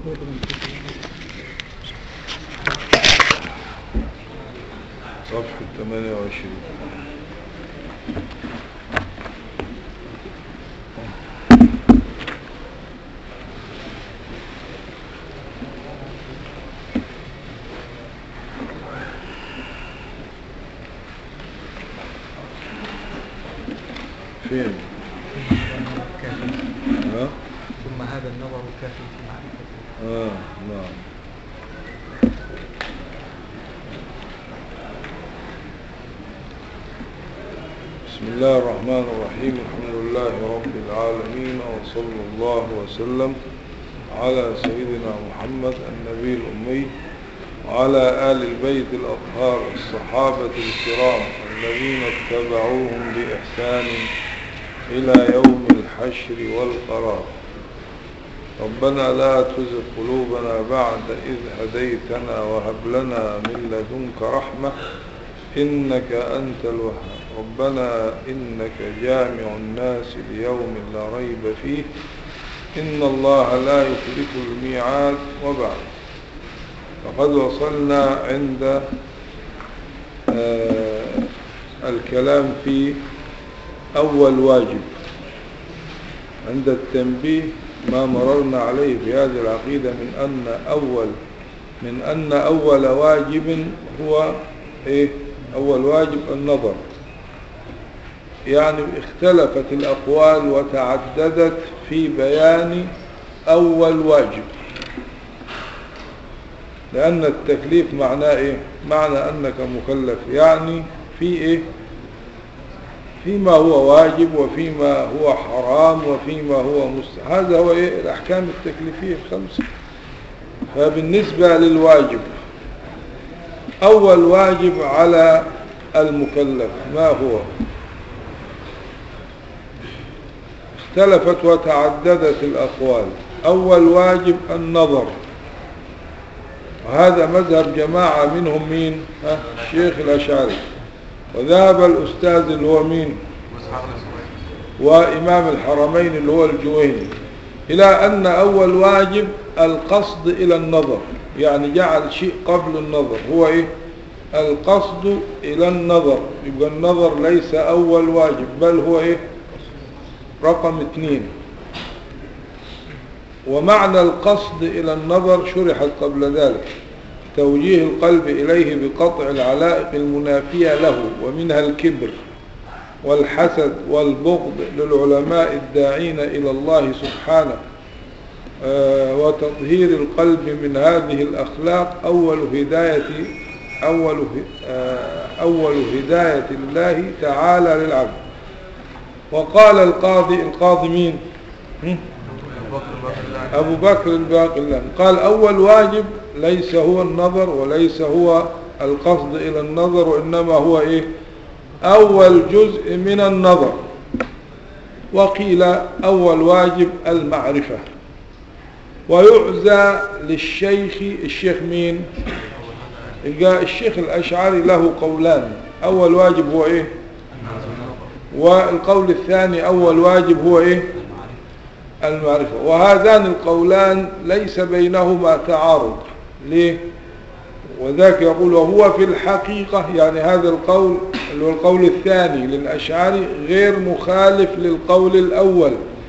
صفحة 28 فين؟ كافي ها؟ ثم هذا النظر كافي في معرفته آه نعم بسم الله الرحمن الرحيم الحمد لله رب العالمين وصلى الله وسلم على سيدنا محمد النبي الأمي وعلى آل البيت الأطهار الصحابة الكرام الذين اتبعوهم بإحسان إلى يوم الحشر والقرار ربنا لا تزغ قلوبنا بعد إذ هديتنا وهب لنا من لدنك رحمة إنك أنت الوهاب ربنا إنك جامع الناس ليوم لا ريب فيه إن الله لا يخلف الميعاد وبعد فقد وصلنا عند آه الكلام في أول واجب عند التنبيه ما مررنا عليه في هذه العقيدة من أن أول من أن أول واجب هو إيه أول واجب النظر يعني اختلفت الأقوال وتعددت في بيان أول واجب لأن التكليف معناه إيه معنى أنك مكلف يعني في إيه فيما هو واجب وفيما هو حرام وفيما هو مستحب هذا هو إيه الأحكام التكليفية الخمسة فبالنسبة للواجب أول واجب على المكلف ما هو اختلفت وتعددت الأقوال أول واجب النظر وهذا مذهب جماعة منهم مين ها؟ الشيخ الأشعري وذهب الأستاذ اللي هو مين وإمام الحرمين اللي هو الجويني إلى أن أول واجب القصد إلى النظر يعني جعل شيء قبل النظر هو إيه القصد إلى النظر يبقى النظر ليس أول واجب بل هو إيه رقم اثنين ومعنى القصد إلى النظر شرحت قبل ذلك توجيه القلب إليه بقطع العلائق المنافية له ومنها الكبر والحسد والبغض للعلماء الداعين إلى الله سبحانه آه وتطهير القلب من هذه الأخلاق أول هداية أول, آه أول هداية الله تعالى للعبد وقال القاضي القاضي مين أبو بكر الباقلان قال أول واجب ليس هو النظر وليس هو القصد إلى النظر وإنما هو إيه أول جزء من النظر وقيل أول واجب المعرفة ويعزى للشيخ الشيخ مين جاء الشيخ الأشعري له قولان أول واجب هو إيه والقول الثاني أول واجب هو إيه المعرفة وهذان القولان ليس بينهما تعارض ليه وذاك يقول وهو في الحقيقة يعني هذا القول اللي هو القول الثاني للأشعري غير مخالف للقول الأول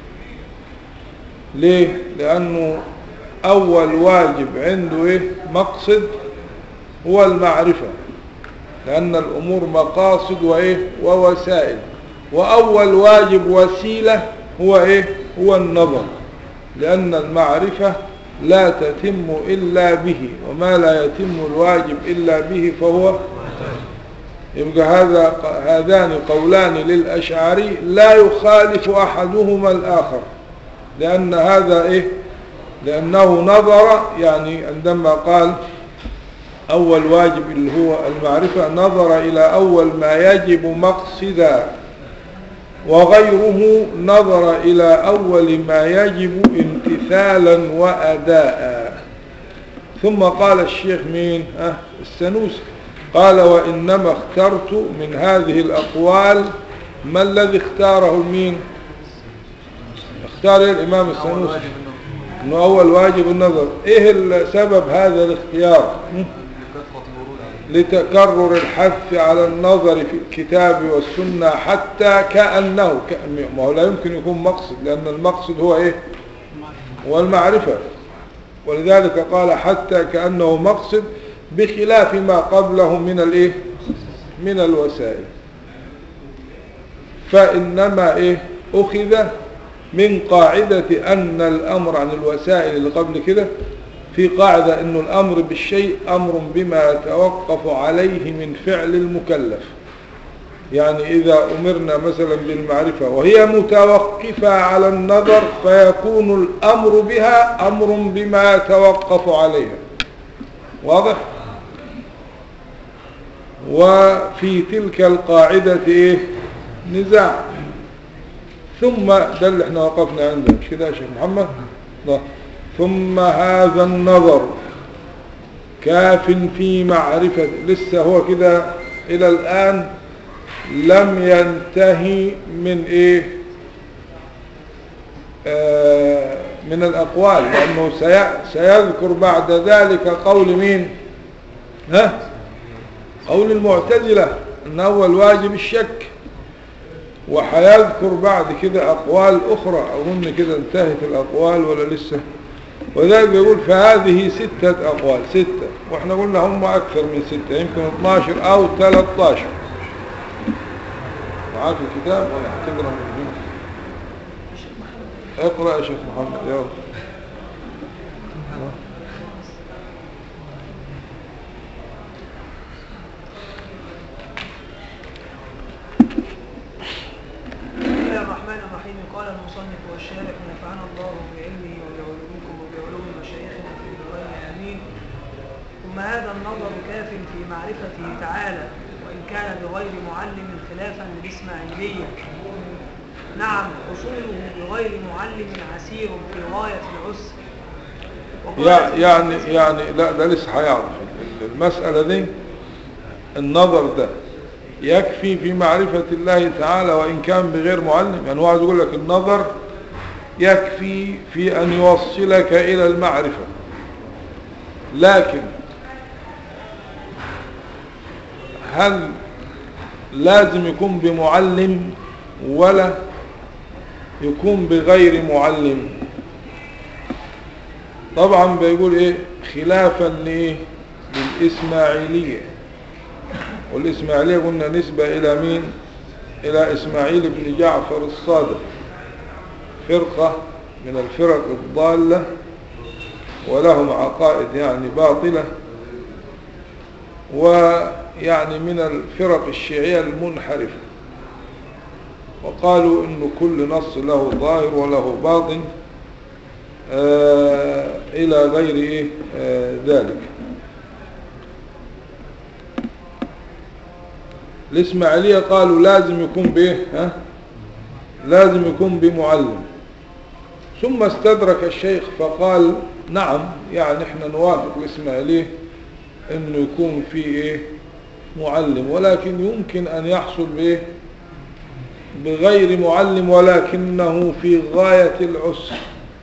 ليه لأنه أول واجب عنده إيه مقصد هو المعرفة لأن الأمور مقاصد وإيه ووسائل وأول واجب وسيلة هو إيه هو النظر لأن المعرفة لا تتم إلا به وما لا يتم الواجب إلا به فهو يبقى هذا هذان قولان للأشعري لا يخالف أحدهما الآخر لأن هذا إيه لأنه نظر يعني عندما قال أول واجب اللي هو المعرفة نظر إلى أول ما يجب مقصدا وغيره نظر إلى أول ما يجب امتثالا وأداء ثم قال الشيخ مين أه السنوسي قال وإنما اخترت من هذه الأقوال ما الذي اختاره مين اختار الإمام السنوسي انه اول واجب النظر ايه ال- سبب هذا الاختيار م? كثرة الورود عليه لتكرر الحث على النظر في الكتاب والسنة حتى كأنه كأن- ما هو لا يمكن يكون مقصد لأن المقصد هو إيه هو المعرفة ولذلك قال حتى كأنه مقصد بخلاف ما قبله من الإيه من الوسائل فإنما إيه أخذ من قاعدة أن الأمر عن الوسائل اللي قبل كده في قاعدة أنه الأمر بالشيء أمر بما يتوقف عليه من فعل المكلف يعني إذا أمرنا مثلا بالمعرفة وهي متوقفة على النظر فيكون الأمر بها أمر بما يتوقف عليها واضح؟ وفي تلك القاعدة إيه؟ نزاع ثم ده اللي احنا وقفنا عنده مش كده يا شيخ محمد لا. ثم هذا النظر كاف في معرفة لسه هو كده إلى الآن لم ينتهي من إيه آه من الأقوال لأنه سي- سيذكر بعد ذلك قول مين ها قول المعتزلة أن أول واجب الشك وحيذكر بعد كده أقوال أخرى أظن كده انتهت الأقوال ولا لسه وذلك يقول فهذه ستة أقوال ستة وإحنا قلنا هم أكثر من ستة يمكن 12 أو 13 معاك الكتاب ولا هتقرأ من هنا؟ اقرأ يا شيخ محمد يلا بسم الله الرحمن الرحيم قال المصنف والشارح نفعنا الله بعلمه وبعلومكم وبعلوم مشايخنا في الدارين امين ثم هذا النظر كاف في معرفته تعالى وان كان بغير معلم خلافا للاسماعيليه نعم حصوله بغير معلم عسير في غايه العسر وقال يع- يعني يعني لا ده لسه هيعرف المسألة دي النظر ده يكفي في معرفة الله تعالى وإن كان بغير معلم يعني هو عايز يقول لك النظر يكفي في أن يوصلك إلى المعرفة لكن هل لازم يكون بمعلم ولا يكون بغير معلم طبعا بيقول ايه خلافا لايه للاسماعيليه والاسماعيليه قلنا نسبه الى مين الى اسماعيل بن جعفر الصادق فرقه من الفرق الضاله ولهم عقائد يعني باطله ويعني من الفرق الشيعيه المنحرفه وقالوا انه كل نص له ظاهر وله باطن آه إلى غير إيه آه ذلك الإسماعيلية قالوا لازم يكون بإيه ها لازم يكون بمعلم ثم استدرك الشيخ فقال نعم يعني احنا نوافق الإسماعيلية انه يكون في ايه معلم ولكن يمكن ان يحصل بايه بغير معلم ولكنه في غاية العسر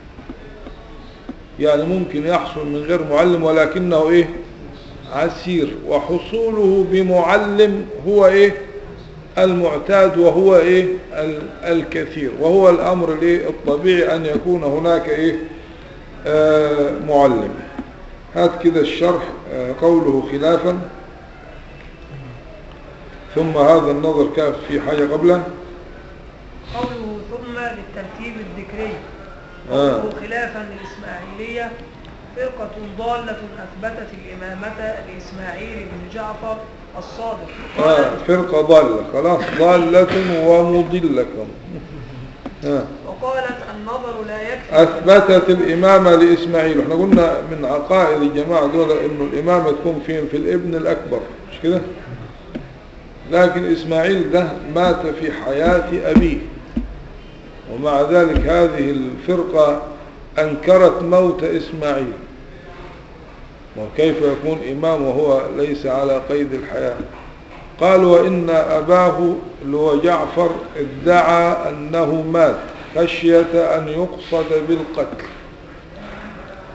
يعني ممكن يحصل من غير معلم ولكنه ايه عسير وحصوله بمعلم هو ايه المعتاد وهو ايه ال- الكثير وهو الامر الايه الطبيعي ان يكون هناك ايه آه معلم هات كده الشرح آه قوله خلافا ثم هذا النظر كاف في حاجة قبله قوله ثم للترتيب الذكري آه. قوله خلافا للإسماعيلية فرقة ضالة أثبتت الإمامة لإسماعيل بن جعفر الصادق آه فرقة ضالة خلاص ضالة ومضلة آه. وقالت النظر لا يكفي أثبتت الإمامة لإسماعيل احنا قلنا من عقائد الجماعة دول إنه الإمامة تكون فين في الابن الأكبر مش كده لكن إسماعيل ده مات في حياة أبيه ومع ذلك هذه الفرقة أنكرت موت إسماعيل وكيف يكون إمام وهو ليس على قيد الحياة قال وإن أباه اللي هو جعفر ادعى أنه مات خشية أن يقصد بالقتل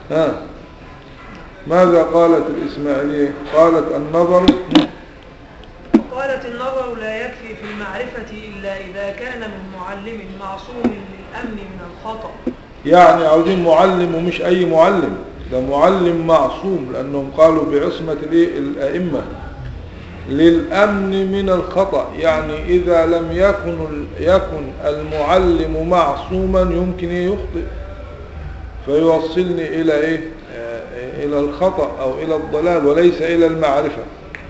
ها ماذا قالت الإسماعيلية قالت النظر وقالت النظر لا يكفي في المعرفة إلا إذا كان من معلم معصوم للأمن من الخطأ يعني عاوزين معلم ومش أي معلم ده معلم معصوم لأنهم قالوا بعصمة الإيه؟ الأئمة للأمن من الخطأ يعني إذا لم يكن يكن المعلم معصوما يمكن إيه يخطئ فيوصلني إلى إيه آه، إلى الخطأ أو إلى الضلال وليس إلى المعرفة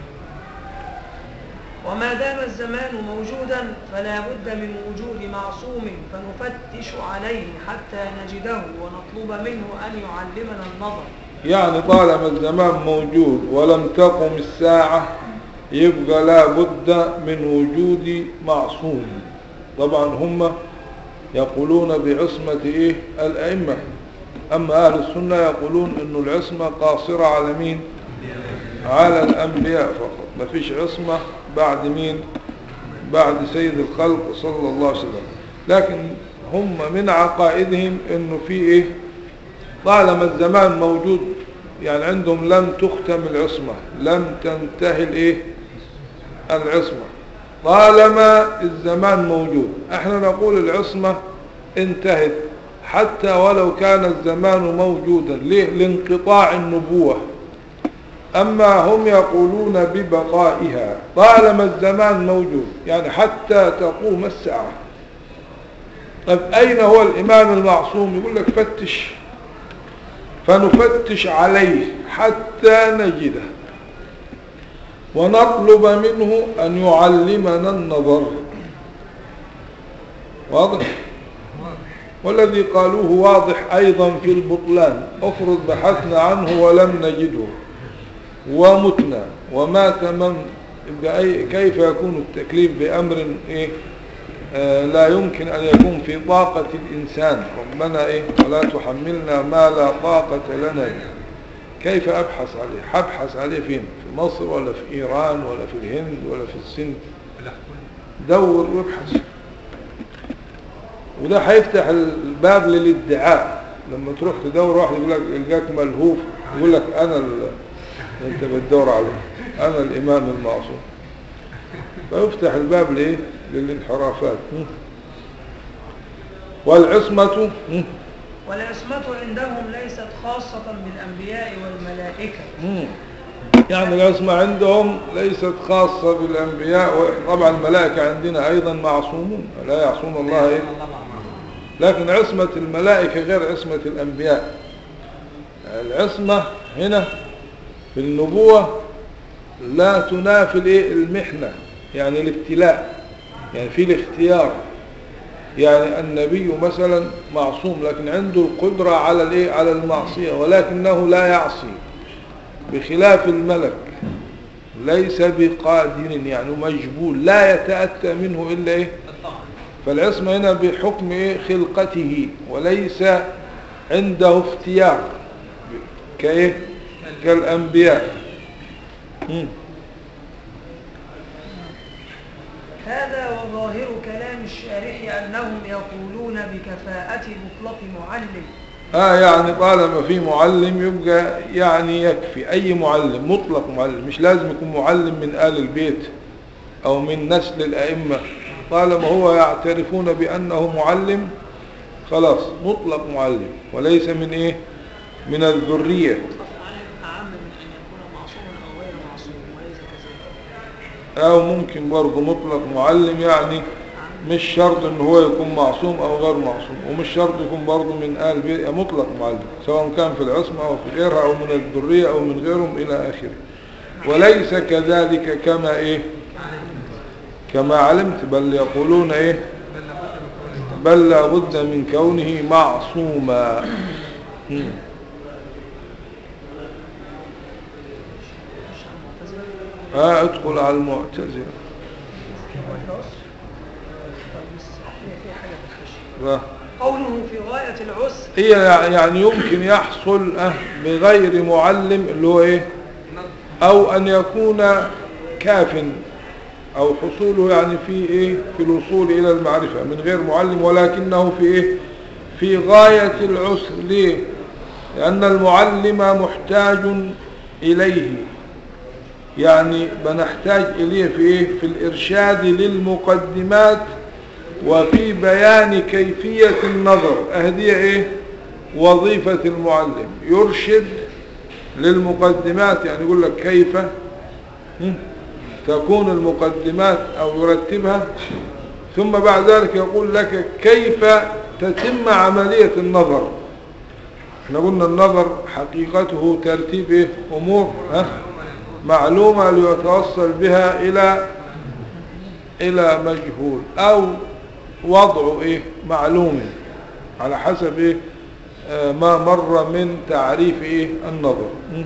وما دام الزمان موجودا فلا بد من وجود معصوم فنفتش عليه حتى نجده ونطلب منه أن يعلمنا النظر يعني طالما الزمان موجود ولم تقم الساعة يبقى لا بد من وجود معصوم طبعا هم يقولون بعصمة إيه الأئمة أما أهل السنة يقولون أن العصمة قاصرة على مين على الأنبياء فقط ما فيش عصمة بعد مين بعد سيد الخلق صلى الله عليه وسلم لكن هم من عقائدهم أنه في إيه طالما الزمان موجود يعني عندهم لم تختم العصمة لم تنتهي الايه العصمة طالما الزمان موجود احنا نقول العصمة انتهت حتى ولو كان الزمان موجودا ليه لانقطاع النبوة اما هم يقولون ببقائها طالما الزمان موجود يعني حتى تقوم الساعة طيب اين هو الامام المعصوم يقول لك فتش فنفتش عليه حتى نجده ونطلب منه أن يعلمنا النظر واضح والذي قالوه واضح أيضا في البطلان افرض بحثنا عنه ولم نجده ومتنا ومات من بأي كيف يكون التكليف بأمر إيه آه لا يمكن أن يكون في طاقة الإنسان ربنا إيه ولا تحملنا ما لا طاقة لنا به كيف أبحث عليه حبحث عليه فين في مصر ولا في إيران ولا في الهند ولا في السند دور وابحث وده هيفتح الباب للادعاء لما تروح تدور واحد يقول لك يلقاك ملهوف يقول لك أنا اللي انت بتدور عليه أنا الإمام المعصوم فيفتح الباب لإيه للانحرافات والعصمة والعصمة عندهم ليست خاصة بالأنبياء والملائكة يعني العصمة عندهم ليست خاصة بالأنبياء طبعا الملائكة عندنا أيضا معصومون لا يعصون الله إيه؟ لكن عصمة الملائكة غير عصمة الأنبياء العصمة هنا في النبوة لا تنافي الإيه؟ المحنة يعني الابتلاء يعني في الاختيار يعني النبي مثلا معصوم لكن عنده القدرة على الايه على المعصية ولكنه لا يعصي بخلاف الملك ليس بقادر يعني مجبول لا يتأتى منه إلا إيه فالعصمة هنا بحكم إيه خلقته وليس عنده اختيار كإيه كالأنبياء مم. هذا وظاهر كلام الشارح أنهم يقولون بكفاءة مطلق معلم آه يعني طالما في معلم يبقى يعني يكفي أي معلم مطلق معلم مش لازم يكون معلم من آل البيت أو من نسل الأئمة طالما هو يعترفون بأنه معلم خلاص مطلق معلم وليس من إيه من الذرية مطلق معلم أعم من أن يكون معصوما أو غير معصوم وليس كذلك أو ممكن برضه مطلق معلم يعني مش شرط ان هو يكون معصوم او غير معصوم ومش شرط يكون برضه من آل بيت مطلق معلم سواء كان في العصمة او في غيرها او من الذرية او من غيرهم الى اخره وليس كذلك كما ايه كما علمت بل يقولون ايه بل لابد من كونه معصوما مم. مش عن المعتزلة ها ادخل على المعتزلة طب بس هي في حاجة بتخش لا. قوله في غاية العسر هي يعني يمكن يحصل أه بغير معلم اللي هو ايه او ان يكون كاف او حصوله يعني في ايه في الوصول الى المعرفة من غير معلم ولكنه في ايه في غاية العسر ليه لأن المعلم محتاج إليه يعني بنحتاج إليه في إيه؟ في الإرشاد للمقدمات وفي بيان كيفية النظر أهدي إيه وظيفة المعلم يرشد للمقدمات يعني يقول لك كيف هم؟ تكون المقدمات أو يرتبها ثم بعد ذلك يقول لك كيف تتم عملية النظر احنا قلنا النظر حقيقته ترتيب إيه؟ أمور ها؟ معلومة ليتوصل بها إلى إلى مجهول أو وضع إيه معلوم على حسب إيه آه ما مر من تعريف إيه النظر م?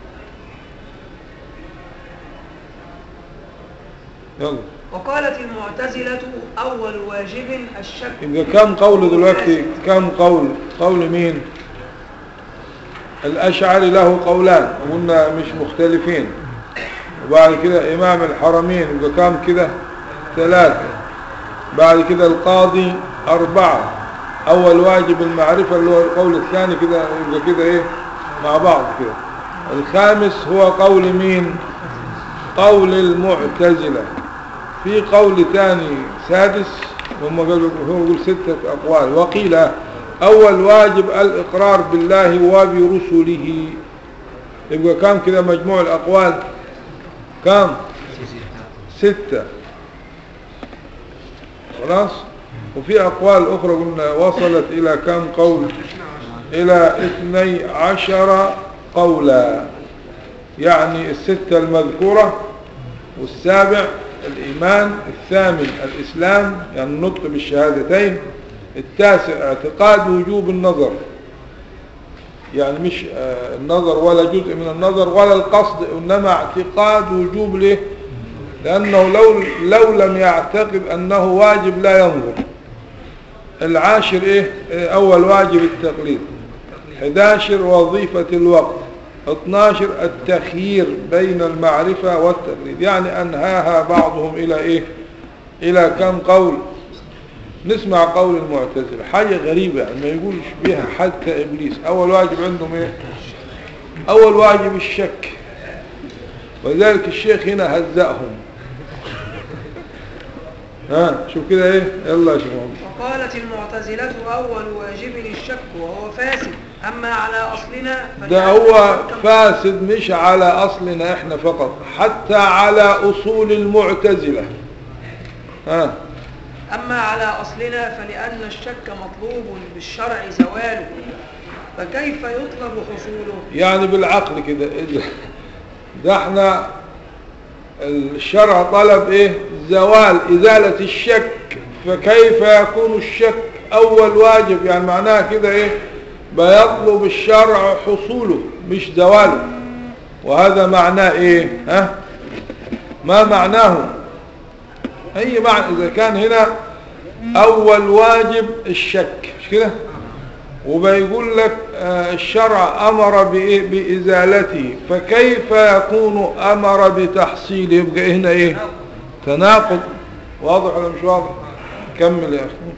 يلا وقالت المعتزلة أول واجب الشك يبقى كم قول دلوقتي كم قول قول مين الأشعري له قولان وقلنا مش مختلفين وبعد كده إمام الحرمين يبقى كم كده ثلاثة بعد كده القاضي أربعة أول واجب المعرفة اللي هو القول الثاني كده يبقى كده إيه مع بعض كده الخامس هو قول مين قول المعتزلة في قول ثاني سادس هم قالوا هو يقول ستة أقوال وقيل أول واجب الإقرار بالله وبرسله يبقى كم كده مجموع الأقوال كم ستة خلاص وفي أقوال أخرى قلنا وصلت إلى كم قول إلى اثني عشر قولا يعني الستة المذكورة والسابع الإيمان الثامن الإسلام يعني النطق بالشهادتين التاسع اعتقاد وجوب النظر يعني مش آه، النظر ولا جزء من النظر ولا القصد إنما اعتقاد وجوب له لأنه لو, لو لم يعتقد أنه واجب لا ينظر العاشر إيه آه، أول واجب التقليد 11 وظيفة الوقت 12 التخيير بين المعرفة والتقليد يعني أنهاها بعضهم إلى إيه إلى كم قول نسمع قول المعتزلة حاجة غريبة يعني ما يقولش بها حتى إبليس أول واجب عندهم إيه أول واجب الشك ولذلك الشيخ هنا هزأهم ها شوف كده ايه يلا يا شيخ محمد وقالت المعتزلة أول واجب الشك وهو فاسد أما على أصلنا ده فلأن هو الشك- فاسد مش على أصلنا احنا فقط حتى على أصول المعتزلة ها أما على أصلنا فلأن الشك مطلوب بالشرع زواله فكيف يطلب حصوله يعني بالعقل كده إذا- ده احنا الشرع طلب ايه زوال ازالة الشك فكيف يكون الشك اول واجب يعني معناها كده ايه بيطلب الشرع حصوله مش زواله وهذا معناه ايه ها ما معناه اي معنى اذا كان هنا اول واجب الشك مش كده وبيقول لك آه، الشرع أمر بإيه؟ بإزالته فكيف يكون أمر بتحصيله يبقى هنا إيه تناقض واضح ولا مش واضح كمل يا أخي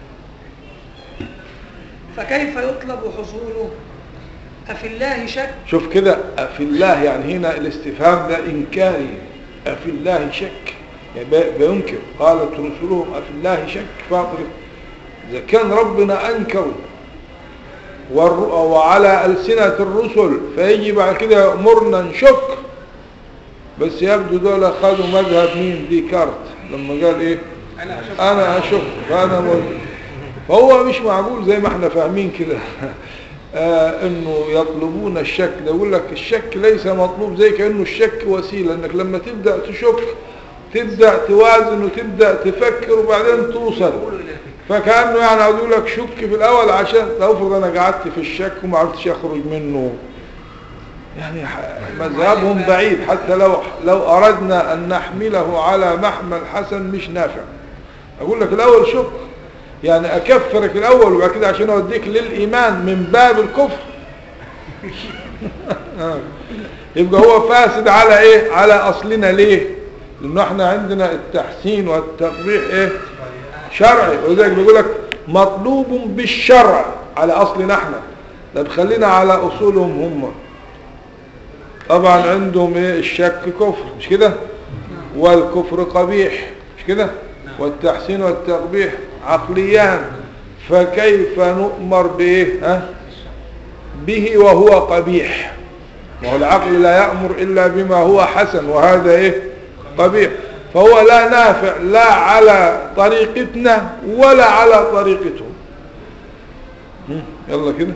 فكيف يطلب حصوله أفي الله شك شوف كده أفي الله يعني هنا الاستفهام ده إنكاري أفي الله شك يعني بي- بينكر قالت رسلهم أفي الله شك فاطر إذا كان ربنا أنكروا والر- وعلى ألسنة الرسل فيجي بعد كده يأمرنا نشك بس يبدو دول خدوا مذهب مين ديكارت لما قال ايه انا اشك فانا موجود فهو مش معقول زي ما احنا فاهمين كده آه انه يطلبون الشك ده يقول لك الشك ليس مطلوب زي كأنه الشك وسيلة انك لما تبدأ تشك تبدأ توازن وتبدأ تفكر وبعدين توصل فكأنه يعني عاوز يقول لك شك في الأول عشان لو افرض أنا قعدت في الشك وما عرفتش أخرج منه يعني ح- مذهبهم بعيد حتى لو لو أردنا أن نحمله على محمل حسن مش نافع أقول لك الأول شك يعني أكفرك الأول وبعد كده عشان أوديك للإيمان من باب الكفر آه. يبقى هو فاسد على إيه على أصلنا ليه لأنه احنا عندنا التحسين والتقبيح إيه شرعي ولذلك بيقول لك مطلوب بالشرع على أصلنا احنا طب خلينا على أصولهم هم طبعا عندهم إيه الشك كفر مش كده والكفر قبيح مش كده والتحسين والتقبيح عقليان فكيف نؤمر بإيه ها به وهو قبيح وهو العقل لا يأمر إلا بما هو حسن وهذا إيه قبيح فهو لا نافع لا على طريقتنا ولا على طريقتهم مم، يلا كده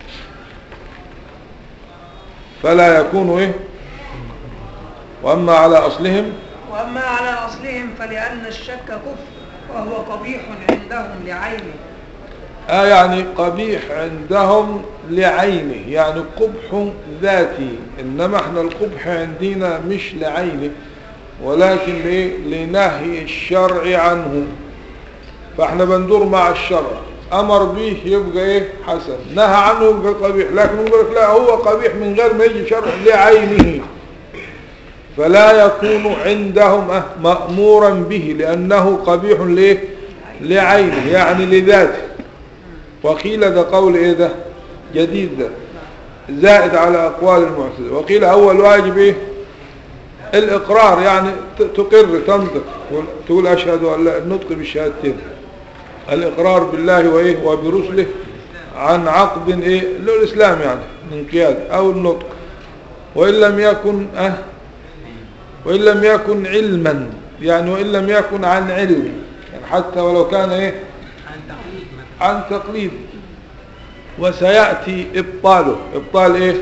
فلا يكون إيه وأما على أصلهم وأما على أصلهم فلأن الشك كفر وهو قبيح عندهم لعينه آه يعني قبيح عندهم لعينه يعني قبح ذاتي إنما احنا القبح عندنا مش لعينه ولكن ليه؟ لنهي الشرع عنه فاحنا بندور مع الشرع أمر به يبقى ايه حسن نهى عنه يبقى قبيح لكن يقول لك لا هو قبيح من غير ما يجي شرع لعينه فلا يكون عندهم أه مأمورا به لأنه قبيح ليه لعينه يعني لذاته وقيل ده قول ايه ده جديد ده زائد على اقوال المعتزله وقيل اول واجب ايه الاقرار يعني ت- تقر تنطق تقول اشهد ان لا النطق بالشهادتين الاقرار بالله وايه وبرسله عن عقد ايه له الاسلام يعني انقياد او النطق وان لم يكن اه وان لم يكن علما يعني وان لم يكن عن علم يعني حتى ولو كان ايه عن تقليد وسيأتي إبطاله إبطال إيه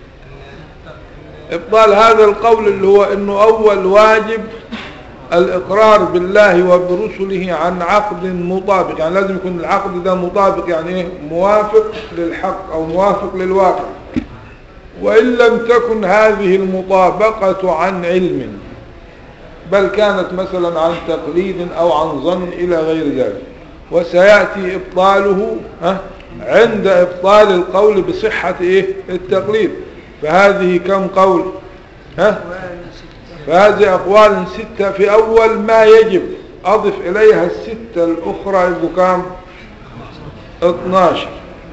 إبطال هذا القول اللي هو إنه أول واجب الإقرار بالله وبرسله عن عقد مطابق يعني لازم يكون العقد ده مطابق يعني إيه موافق للحق أو موافق للواقع وإن لم تكن هذه المطابقة عن علم بل كانت مثلا عن تقليد أو عن ظن إلى غير ذلك وسيأتي إبطاله ها عند إبطال القول بصحة إيه التقليد فهذه كم قول ها فهذه أقوال ستة في أول ما يجب أضف إليها الستة الأخرى يبقوا كام 12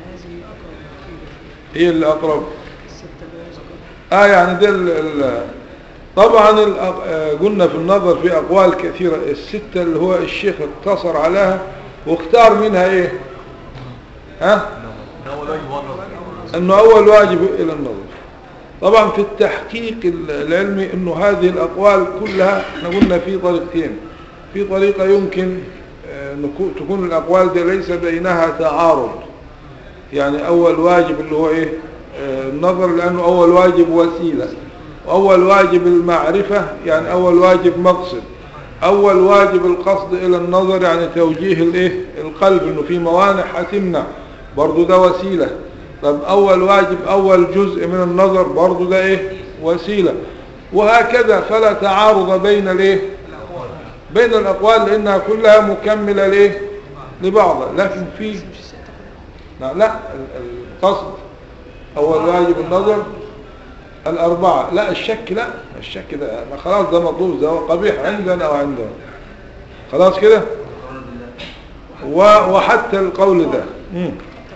هي اللي أقرب آه يعني ده ال- ال- طبعا الأق- آه، قلنا في النظر في أقوال كثيرة الستة اللي هو الشيخ اقتصر عليها واختار منها ايه ها ده أول واجب مرة انه اول واجب الى النظر طبعا في التحقيق ال- العلمي انه هذه الاقوال كلها احنا قلنا في طريقتين في طريقة يمكن آه، نكو- تكون الاقوال دي ليس بينها تعارض يعني اول واجب اللي هو ايه آه، النظر لانه اول واجب وسيلة واول واجب المعرفة يعني اول واجب مقصد اول واجب القصد الى النظر يعني توجيه الايه القلب انه في موانع هتمنع برضو ده وسيلة طب اول واجب اول جزء من النظر برضو ده ايه وسيلة وهكذا فلا تعارض بين الايه بين الاقوال لانها كلها مكملة ليه لبعضها لكن في لا, لا ال- القصد اول واجب النظر الاربعة لا الشك لا الشك ده ما خلاص ده مطلوب ده قبيح عندنا وعندهم خلاص كده و- وحتى القول ده مم.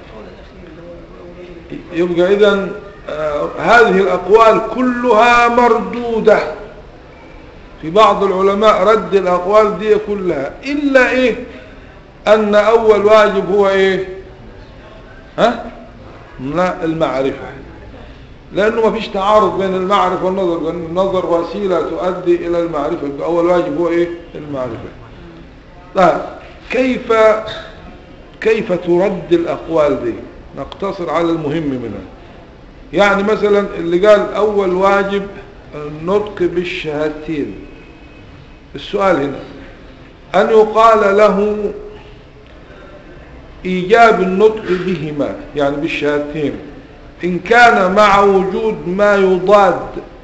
يبقى اذا هذه الاقوال كلها مردودة في بعض العلماء رد الاقوال دي كلها الا ايه ان اول واجب هو ايه ها لا المعرفة لانه ما فيش تعارض بين المعرفة والنظر لان النظر وسيلة تؤدي الى المعرفة يبقى اول واجب هو ايه المعرفة طيب كيف كيف ترد الاقوال دي نقتصر على المهم منها يعني مثلا اللي قال اول واجب النطق بالشهادتين السؤال هنا ان يقال له ايجاب النطق بهما يعني بالشهادتين ان كان مع وجود ما يضاد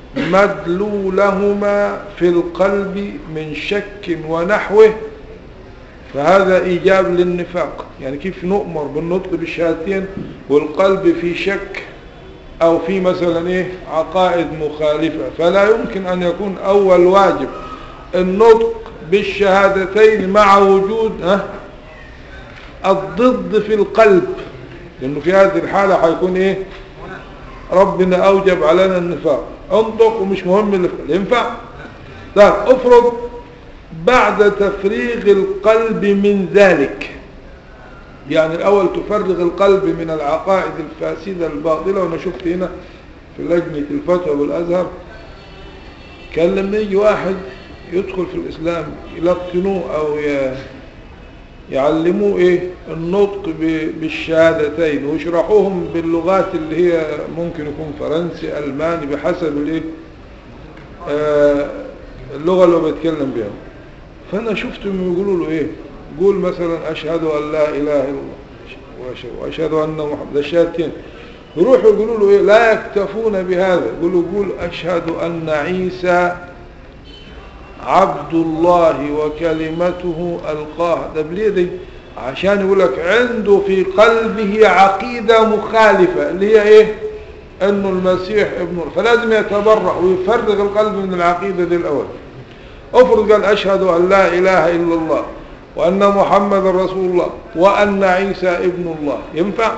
مدلولهما في القلب من شك ونحوه فهذا ايجاب للنفاق يعني كيف نؤمر بالنطق بالشهادتين والقلب في شك او في مثلا ايه عقائد مخالفة فلا يمكن ان يكون اول واجب النطق بالشهادتين مع وجود ها الضد في القلب لأنه في هذه الحالة هيكون إيه ربنا أوجب علينا النفاق انطق ومش مهم اللي ينفع طيب افرض بعد تفريغ القلب من ذلك يعني الأول تفرغ القلب من العقائد الفاسدة الباطلة وأنا شفت هنا في لجنة الفتوى بالأزهر كان لما يجي واحد يدخل في الإسلام يلقنوه أو ي- يعلموه إيه النطق ب- بالشهادتين ويشرحوهم باللغات اللي هي ممكن يكون فرنسي ألماني بحسب الإيه آه اللغة اللي هو بيتكلم بها فأنا شفتهم يقولوا له إيه قول مثلا أشهد أن لا إله إلا الله وأشهد- وأشهد أن محمد ده الشهادتين يروحوا يقولوا له إيه لا يكتفون بهذا يقولوا قول أشهد أن عيسى عبد الله وكلمته ألقاها ده بليه دي عشان يقول لك عنده في قلبه عقيدة مخالفة اللي هي ايه انه المسيح ابن الله فلازم يتبرع ويفرغ القلب من العقيدة دي الاول افرض قال اشهد ان لا اله الا الله وان محمد رسول الله وان عيسى ابن الله ينفع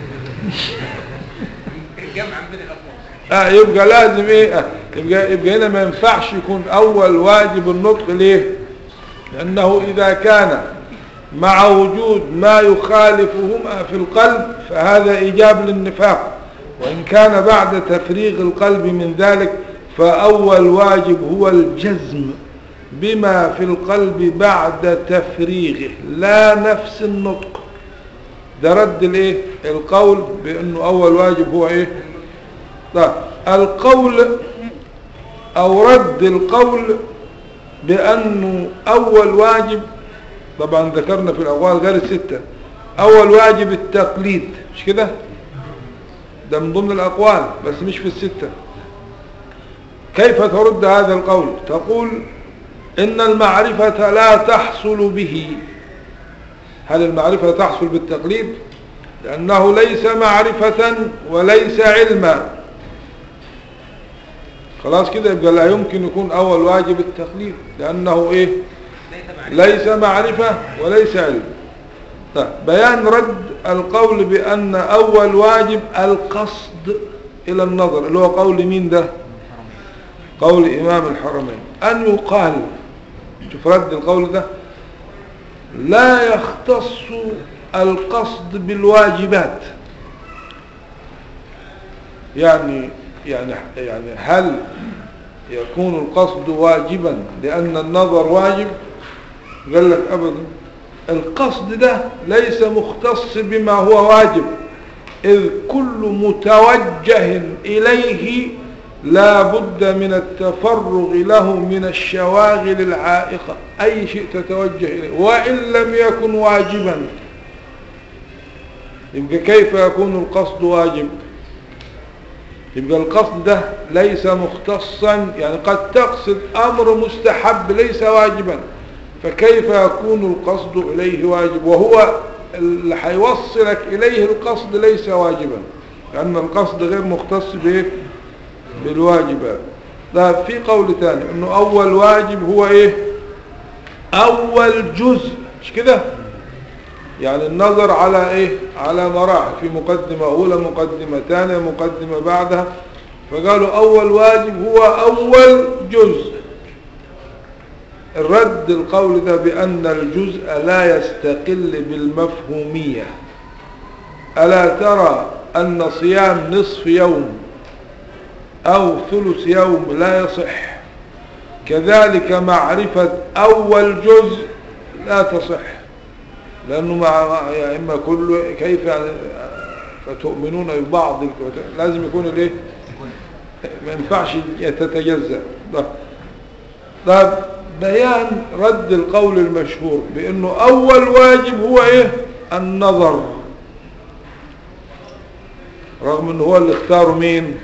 الجمع بين الألفاظ اه يبقى لازم ايه آه يبقى, يبقى هنا ما ينفعش يكون اول واجب النطق ليه لانه اذا كان مع وجود ما يخالفهما في القلب فهذا ايجاب للنفاق وان كان بعد تفريغ القلب من ذلك فاول واجب هو الجزم بما في القلب بعد تفريغه لا نفس النطق ده رد الايه القول بانه اول واجب هو ايه طيب القول او رد القول بانه اول واجب طبعا ذكرنا في الاقوال غير الستة اول واجب التقليد مش كده ده من ضمن الاقوال بس مش في الستة كيف ترد هذا القول تقول ان المعرفة لا تحصل به هل المعرفة تحصل بالتقليد لأنه ليس معرفة وليس علما خلاص كده يبقى لا يمكن يكون أول واجب التقليد لأنه إيه ليس معرفة ليس معرفة وليس علم طيب بيان رد القول بأن أول واجب القصد إلى النظر اللي هو قول مين ده قول إمام الحرمين أن يقال شوف رد القول ده لا يختص القصد بالواجبات يعني يعني يعني هل يكون القصد واجبا لأن النظر واجب قال لك أبدا القصد ده ليس مختص بما هو واجب إذ كل متوجه إليه لا بد من التفرغ له من الشواغل العائقة أي شيء تتوجه إليه وإن لم يكن واجبا يبقى كيف يكون القصد واجب يبقى القصد ده ليس مختصا يعني قد تقصد أمر مستحب ليس واجبا فكيف يكون القصد إليه واجب وهو اللي هيوصلك إليه القصد ليس واجبا لأن القصد غير مختص بإيه بالواجبات ده في قول تاني انه اول واجب هو ايه اول جزء مش كده يعني النظر على ايه على مراحل في مقدمة اولى مقدمة ثانية مقدمة بعدها فقالوا اول واجب هو اول جزء الرد القول ده بان الجزء لا يستقل بالمفهومية ألا ترى أن صيام نصف يوم أو ثلث يوم لا يصح كذلك معرفة أول جزء لا تصح لأنه مع يا إما كل كيف يعني فتؤمنون ببعض الكتاب لازم يكون الايه ما ينفعش يتتجزأ ده طيب بيان رد القول المشهور بأنه أول واجب هو إيه النظر رغم أنه هو اللي اختاره مين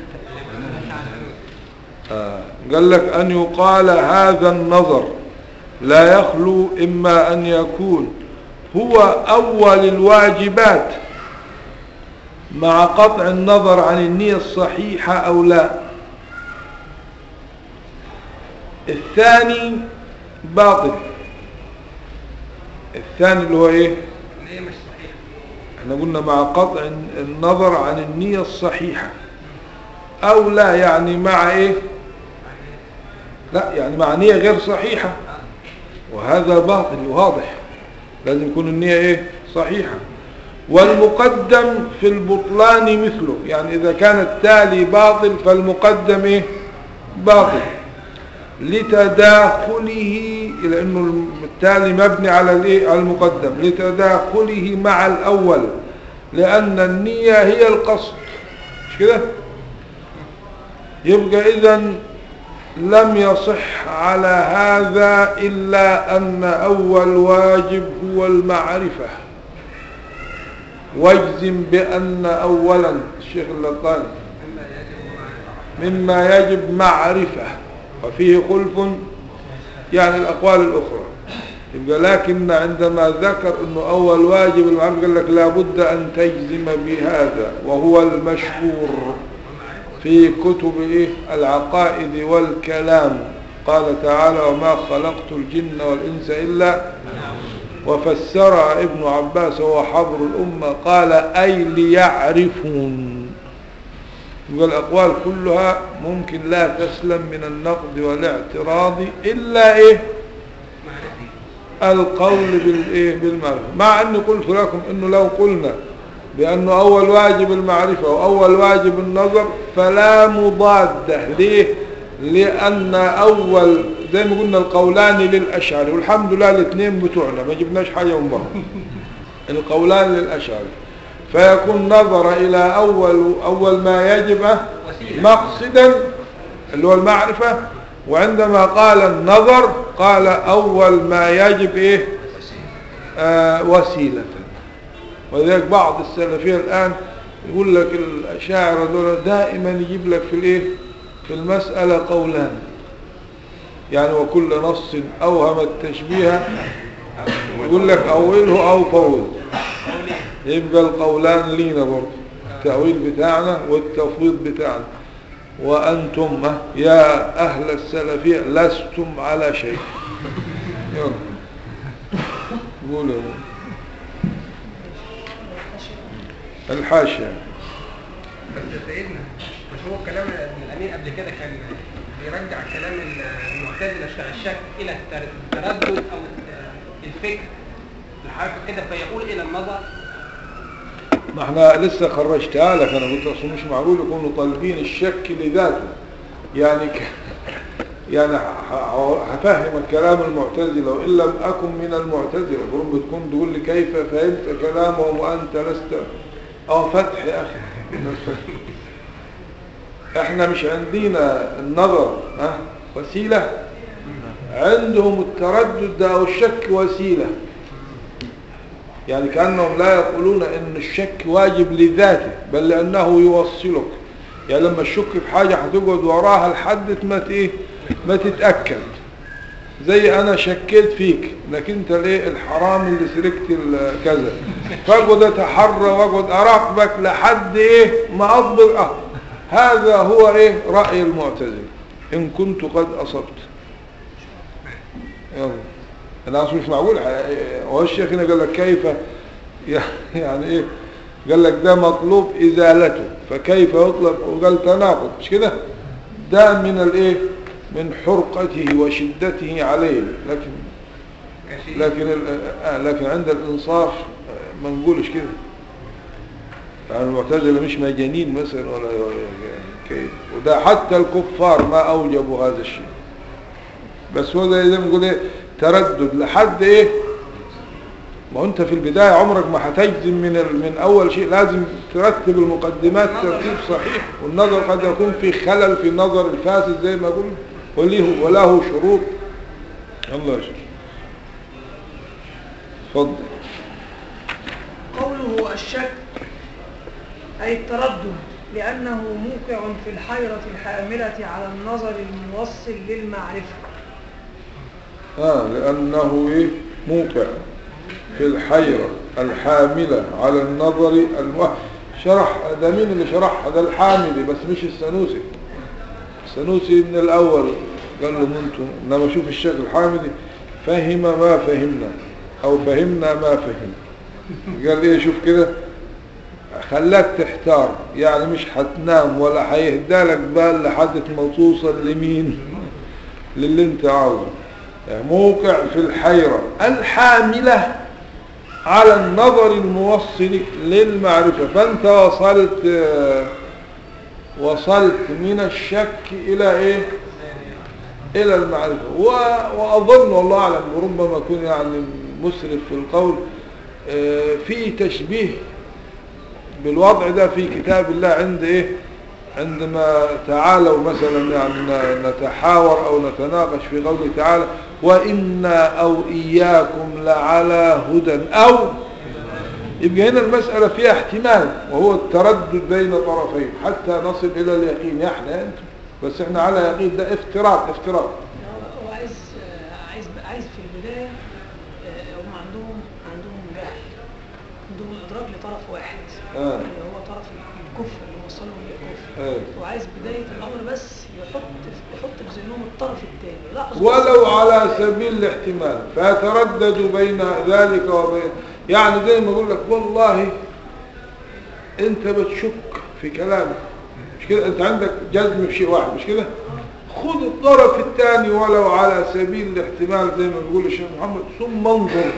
آه. قال لك أن يقال هذا النظر لا يخلو إما أن يكون هو أول الواجبات مع قطع النظر عن النية الصحيحة أو لا الثاني باطل الثاني اللي هو ايه اللي هي مش صحيحة احنا قلنا مع قطع النظر عن النية الصحيحة او لا يعني مع ايه لا يعني مع نية غير صحيحة وهذا باطل واضح لازم يكون النية ايه صحيحة والمقدم في البطلان مثله يعني اذا كان التالي باطل فالمقدم ايه باطل لتداخله لانه التالي مبني على الايه على المقدم لتداخله مع الاول لان النية هي القصد مش كده يبقى اذا لم يصح على هذا إلا أن أول واجب هو المعرفة واجزم بأن أولا الشيخ اللطاني مما يجب معرفة وفيه خلف يعني الأقوال الأخرى يبقى لكن عندما ذكر أنه أول واجب المعرفة قال لك لابد أن تجزم بهذا وهو المشهور في كتب إيه العقائد والكلام قال تعالى وما خلقت الجن والإنس إلا وفسر ابن عباس وهو حبر الأمة قال أي ليعرفون يبقى الأقوال كلها ممكن لا تسلم من النقد والاعتراض إلا إيه القول بالإيه بالمعرفة مع أني قلت لكم أنه لو قلنا بأنه أول واجب المعرفة وأول واجب النظر فلا مضادة ليه لأن أول زي ما قلنا القولان للأشعري والحمد لله الاثنين بتوعنا ما جبناش حاجة من بره القولان للأشعري فيكون نظر إلى أول, أول ما يجب مقصدا اللي هو المعرفة وعندما قال النظر قال أول ما يجب إيه آه وسيلة ولذلك بعض السلفية الآن يقول لك الأشاعرة دول دائما يجيب لك في الإيه في المسألة قولان يعني وكل نص أوهم التشبيه يقول لك أوله أو فوض يبقى القولان لينا برضه التأويل بتاعنا والتفويض بتاعنا وأنتم يا أهل السلفية لستم على شيء يلا قولوا الحاشية بس سيدنا مش هو كلام ابن الامين قبل كده كان بيرجع كلام المعتزله الشك الى التردد او الفكر الحركه كده فيقول الى النظر ما احنا لسه خرجتها لك انا قلت اصل مش معقول يكونوا طالبين الشك لذاته يعني ك... يعني هفهم الكلام المعتزله وان لم اكن من المعتزله برب بتكون تقول لي كيف فهمت كلامهم وانت لست او فتح يا اخي احنا مش عندنا النظر ها وسيلة عندهم التردد او الشك وسيلة يعني كأنهم لا يقولون ان الشك واجب لذاته بل لانه يوصلك يعني لما تشك في حاجة هتقعد وراها لحد ما ايه ما تتأكد زي انا شكيت فيك انك انت ليه الحرام اللي سرقت كذا فاقعد اتحرى واقعد اراقبك لحد ايه ما اضبط اه هذا هو ايه رأي المعتزله ان كنت قد اصبت يلا انا اصلا مش معقول هو الشيخ هنا قال لك كيف يعني ايه قال لك ده مطلوب ازالته فكيف يطلب وقال تناقض مش كده ده من الايه من حرقته وشدته عليه لكن لكن آه لكن عند الانصاف ما نقولش كده يعني المعتزله مش مجانين مثلا ولا كيف وده حتى الكفار ما اوجبوا هذا الشيء بس هو زي ما نقول ايه تردد لحد ايه ما انت في البداية عمرك ما هتجزم من من اول شيء لازم ترتب المقدمات ترتيب صحيح والنظر قد يكون في خلل في النظر الفاسد زي ما قلنا وله وله شروط الله يشكر اتفضل قوله الشك أي التردد لأنه موقع في الحيرة الحاملة على النظر الموصل للمعرفة آه لأنه إيه موقع في الحيرة الحاملة على النظر الموحد شرح ده مين اللي شرحها ده الحاملي بس مش السنوسي السنوسي من الأول قال له انتم انما شوف الشيخ الحامدي فهم ما فهمنا او فهمنا ما فهم قال ايه شوف كده خلاك تحتار يعني مش هتنام ولا هيهدالك بال لحد ما توصل لمين للي انت عاوزه يعني موقع في الحيرة الحاملة على النظر الموصل للمعرفة فانت وصلت آه، وصلت من الشك الى ايه الى المعرفة و- واظن والله اعلم وربما اكون يعني مسرف في القول آه، في تشبيه بالوضع ده في كتاب الله عند ايه عندما تعالوا مثلا يعني نتحاور او نتناقش في قوله تعالى وإنا او اياكم لعلى هدى او يبقى هنا المسألة فيها احتمال وهو التردد بين طرفين حتى نصل الى اليقين يا احنا انتم بس احنا على يقين ده افتراض افتراض هو عايز آه، عايز عايز في البداية آه، هم عندهم عندهم جهل عندهم إدراك لطرف واحد آه. اللي هو طرف الكفر اللي وصلهم للكفر آه. وعايز بداية الأمر بس يحط يحط في ذهنهم الطرف الثاني لاحظ ولو على سبيل الاحتمال فيتردد بين ذلك وبين يعني زي ما اقول لك والله انت بتشك في كلامك مش كده انت عندك جزم في شيء واحد مش كده خذ الطرف الثاني ولو على سبيل الاحتمال زي ما بيقول الشيخ محمد ثم انظر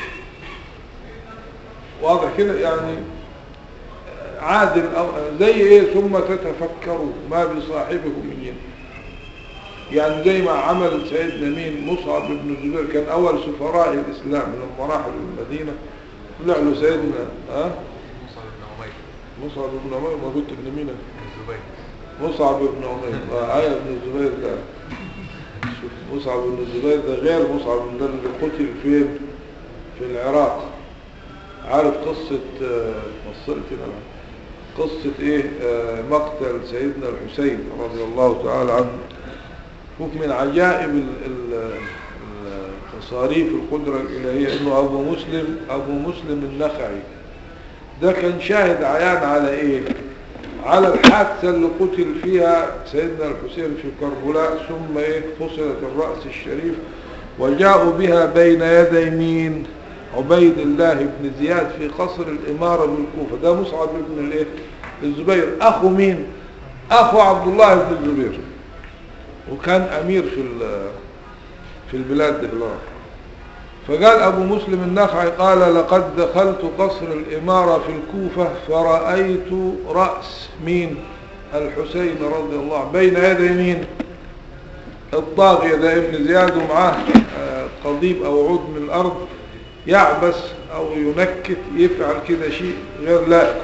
واضح كده يعني عادل أو زي ايه ثم تتفكروا ما بصاحبكم من جنة يعني زي ما عمل سيدنا مين مصعب بن الزبير كان اول سفراء الاسلام لما راحوا المدينة طلع له سيدنا ها مصعب بن عمير مصعب بن عمير ما قلت ابن مين الزبير مصعب بن عمير آه آية بن الزبير ده شوف مصعب بن الزبير ده غير مصعب بن ده اللي قتل فين في العراق عارف قصة آه، وصلت أنا قصة ايه آه، مقتل سيدنا الحسين رضي الله تعالى عنه شوف من عجائب ال- ال- ال- تصاريف القدرة الإلهية انه ابو مسلم ابو مسلم النخعي ده كان شاهد عيان على ايه على الحادثة اللي قتل فيها سيدنا الحسين في كربلاء ثم ايه فصلت الرأس الشريف وجاءوا بها بين يدي مين عبيد الله بن زياد في قصر الإمارة بالكوفة ده مصعب بن الايه الزبير أخو مين أخو عبد الله بن الزبير وكان أمير في ال- في البلاد دي في العراق فقال أبو مسلم النخعي قال لقد دخلت قصر الإمارة في الكوفة فرأيت رأس مين الحسين رضي الله عنه بين يدي مين الطاغية ده ابن زياد ومعاه آه، قضيب أو عود من الأرض يعبس أو ينكت يفعل كده شيء غير لائق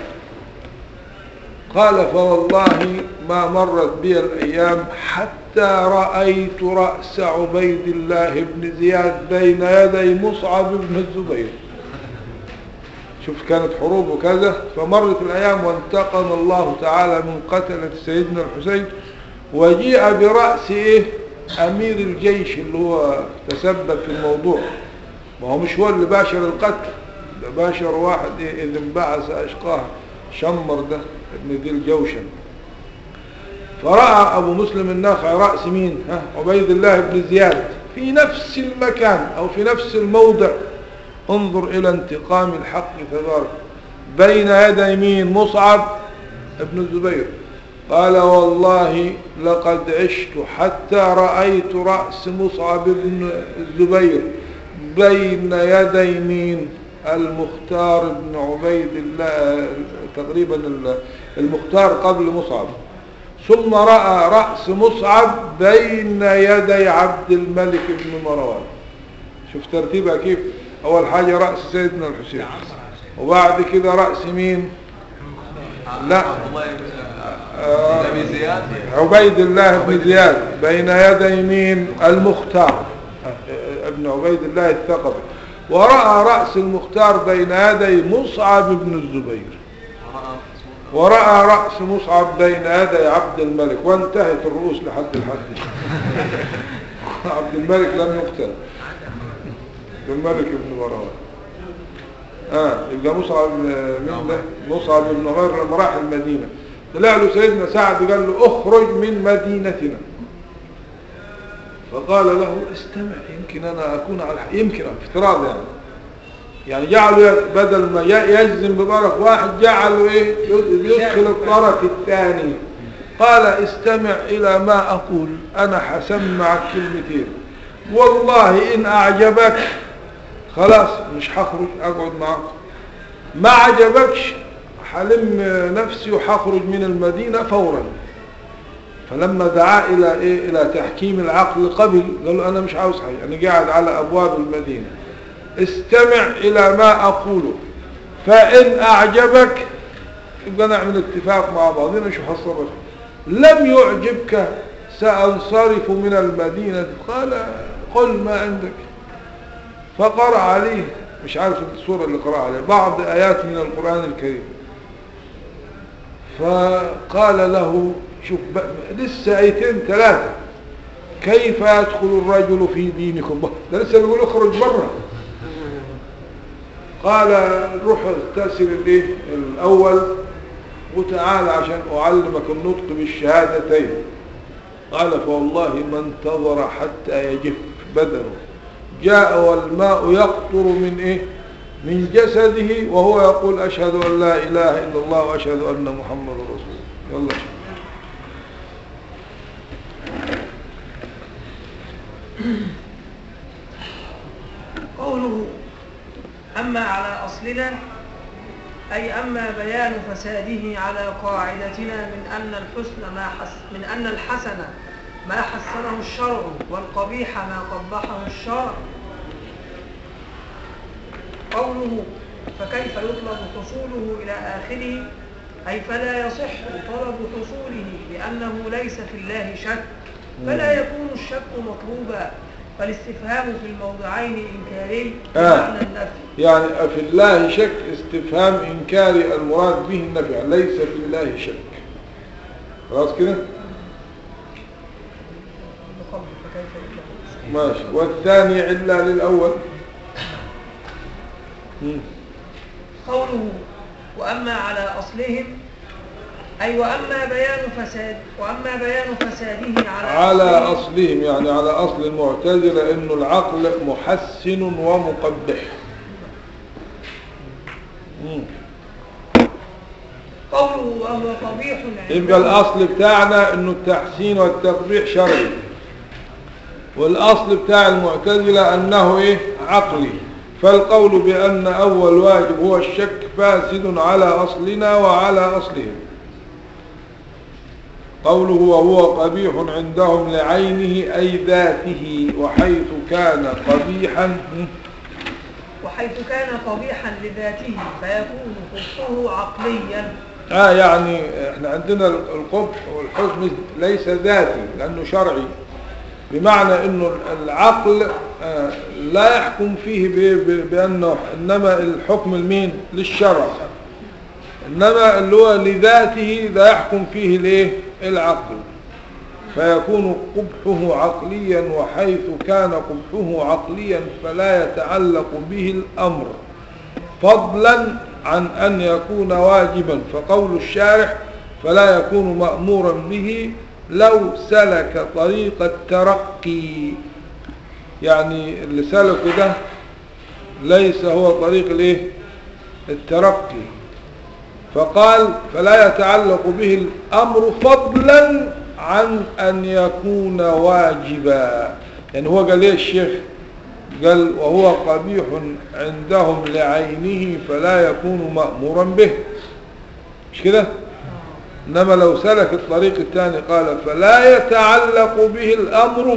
قال فوالله ما مرت بي الأيام حتى رأيت رأس عبيد الله بن زياد بين يدي مصعب بن الزبير شوف كانت حروب وكذا فمرت الأيام وانتقم الله تعالى من قتلة سيدنا الحسين وجيء برأس إيه أمير الجيش اللي هو تسبب في الموضوع ما هو مش هو اللي باشر القتل ده باشر واحد إيه إذ انبعث أشقاه شمر ده ابن ذي الجوشن فرأى أبو مسلم الناخع رأس مين ها عبيد الله بن زياد في نفس المكان أو في نفس الموضع انظر إلى انتقام الحق تبارك بين يدي مين مصعب ابن الزبير قال والله لقد عشت حتى رأيت رأس مصعب بن الزبير بين يدي مين المختار بن عبيد الله تقريبا المختار قبل مصعب ثم رأى رأس مصعب بين يدي عبد الملك بن مروان شوف ترتيبها كيف أول حاجة رأس سيدنا الحسين وبعد كده رأس مين لا. عبد الله بن آه. بن ابي زياد عبيد الله بن زياد بين يدي مين المختار آه، ابن عبيد الله الثقفي ورأى رأس المختار بين يدي مصعب بن الزبير ورأى ورأى رأس مصعب بين يدي عبد الملك وانتهت الرؤوس لحد الحد عبد الملك لم يقتل عبد الملك بن مروان اه يبقى مصعب آه، مين ده مصعب بن عمر لما راح المدينة طلع له سيدنا سعد قال له اخرج من مدينتنا فقال له استمع يمكن انا اكون على الحق يمكن افتراض يعني يعني جعلوا ي- بدل ما ي- يجزم بطرف واحد جعلوا ايه يد- يدخل الطرف الثاني قال استمع الى ما اقول انا حسمعك كلمتين والله ان اعجبك خلاص مش هخرج اقعد معك ما عجبكش حلم نفسي وحخرج من المدينة فورا فلما دعا الى ايه الى تحكيم العقل قبل قال له انا مش عاوز حاجه انا قاعد على ابواب المدينه استمع الى ما اقوله فان اعجبك يبقى نعمل اتفاق مع بعضنا شو حصلك لم يعجبك سانصرف من المدينه قال قل ما عندك فقرأ عليه مش عارف السورة اللي قرأ عليه بعض آيات من القرآن الكريم فقال له شوف بقى- لسه آيتين ثلاثة كيف يدخل الرجل في دينكم ده لسه بيقول اخرج بره قال روح اغتسل الايه الاول وتعال عشان اعلمك النطق بالشهادتين قال فوالله ما انتظر حتى يجف بدنه جاء والماء يقطر من ايه من جسده وهو يقول اشهد ان لا اله الا الله واشهد ان محمد رسول الله يلا شوف. قوله أما على أصلنا أي أما بيان فساده على قاعدتنا من أن الحسن ما حس من أن الحسن ما حسنه الشرع والقبيح ما قبحه الشرع قوله فكيف يطلب حصوله إلى آخره أي فلا يصح طلب حصوله لأنه ليس في الله شك فلا يكون الشك مطلوبا فالاستفهام في الموضعين إنكاري آه. بمعنى النفي يعني أفي الله شك استفهام إنكاري المراد به النفع ليس في الله شك خلاص كده بقول فكيف يطلب ماشي والثاني علة للأول مم. قوله وأما على أصلهم أي وأما بيان فساد وأما بيان فساده على على أصلهم أصلهم يعني على أصل المعتزلة أنه العقل محسن ومقبح مم. قوله وهو قبيح يبقى الأصل بتاعنا أنه التحسين والتقبيح شرعي والأصل بتاع المعتزلة أنه إيه عقلي فالقول بأن أول واجب هو الشك فاسد على أصلنا وعلى أصلهم قوله وهو قبيح عندهم لعينه أي ذاته وحيث كان قبيحا وحيث كان قبيحا لذاته فيكون قبحه عقليا آه يعني احنا عندنا القبح والحزن ليس ذاتي لأنه شرعي بمعنى انه العقل آه لا يحكم فيه ب- ب- بأنه إنما الحكم المين للشرع إنما اللي هو لذاته لا يحكم فيه الايه العقل فيكون قبحه عقليا وحيث كان قبحه عقليا فلا يتعلق به الأمر فضلا عن أن يكون واجبا فقول الشارح فلا يكون مأمورا به لو سلك طريق الترقي يعني اللي سلكه ده ليس هو طريق الايه الترقي فقال فلا يتعلق به الأمر فضلا عن أن يكون واجبا يعني هو قال ايه الشيخ قال وهو قبيح عندهم لعينه فلا يكون مأمورا به مش كده إنما لو سلك الطريق الثاني قال فلا يتعلق به الأمر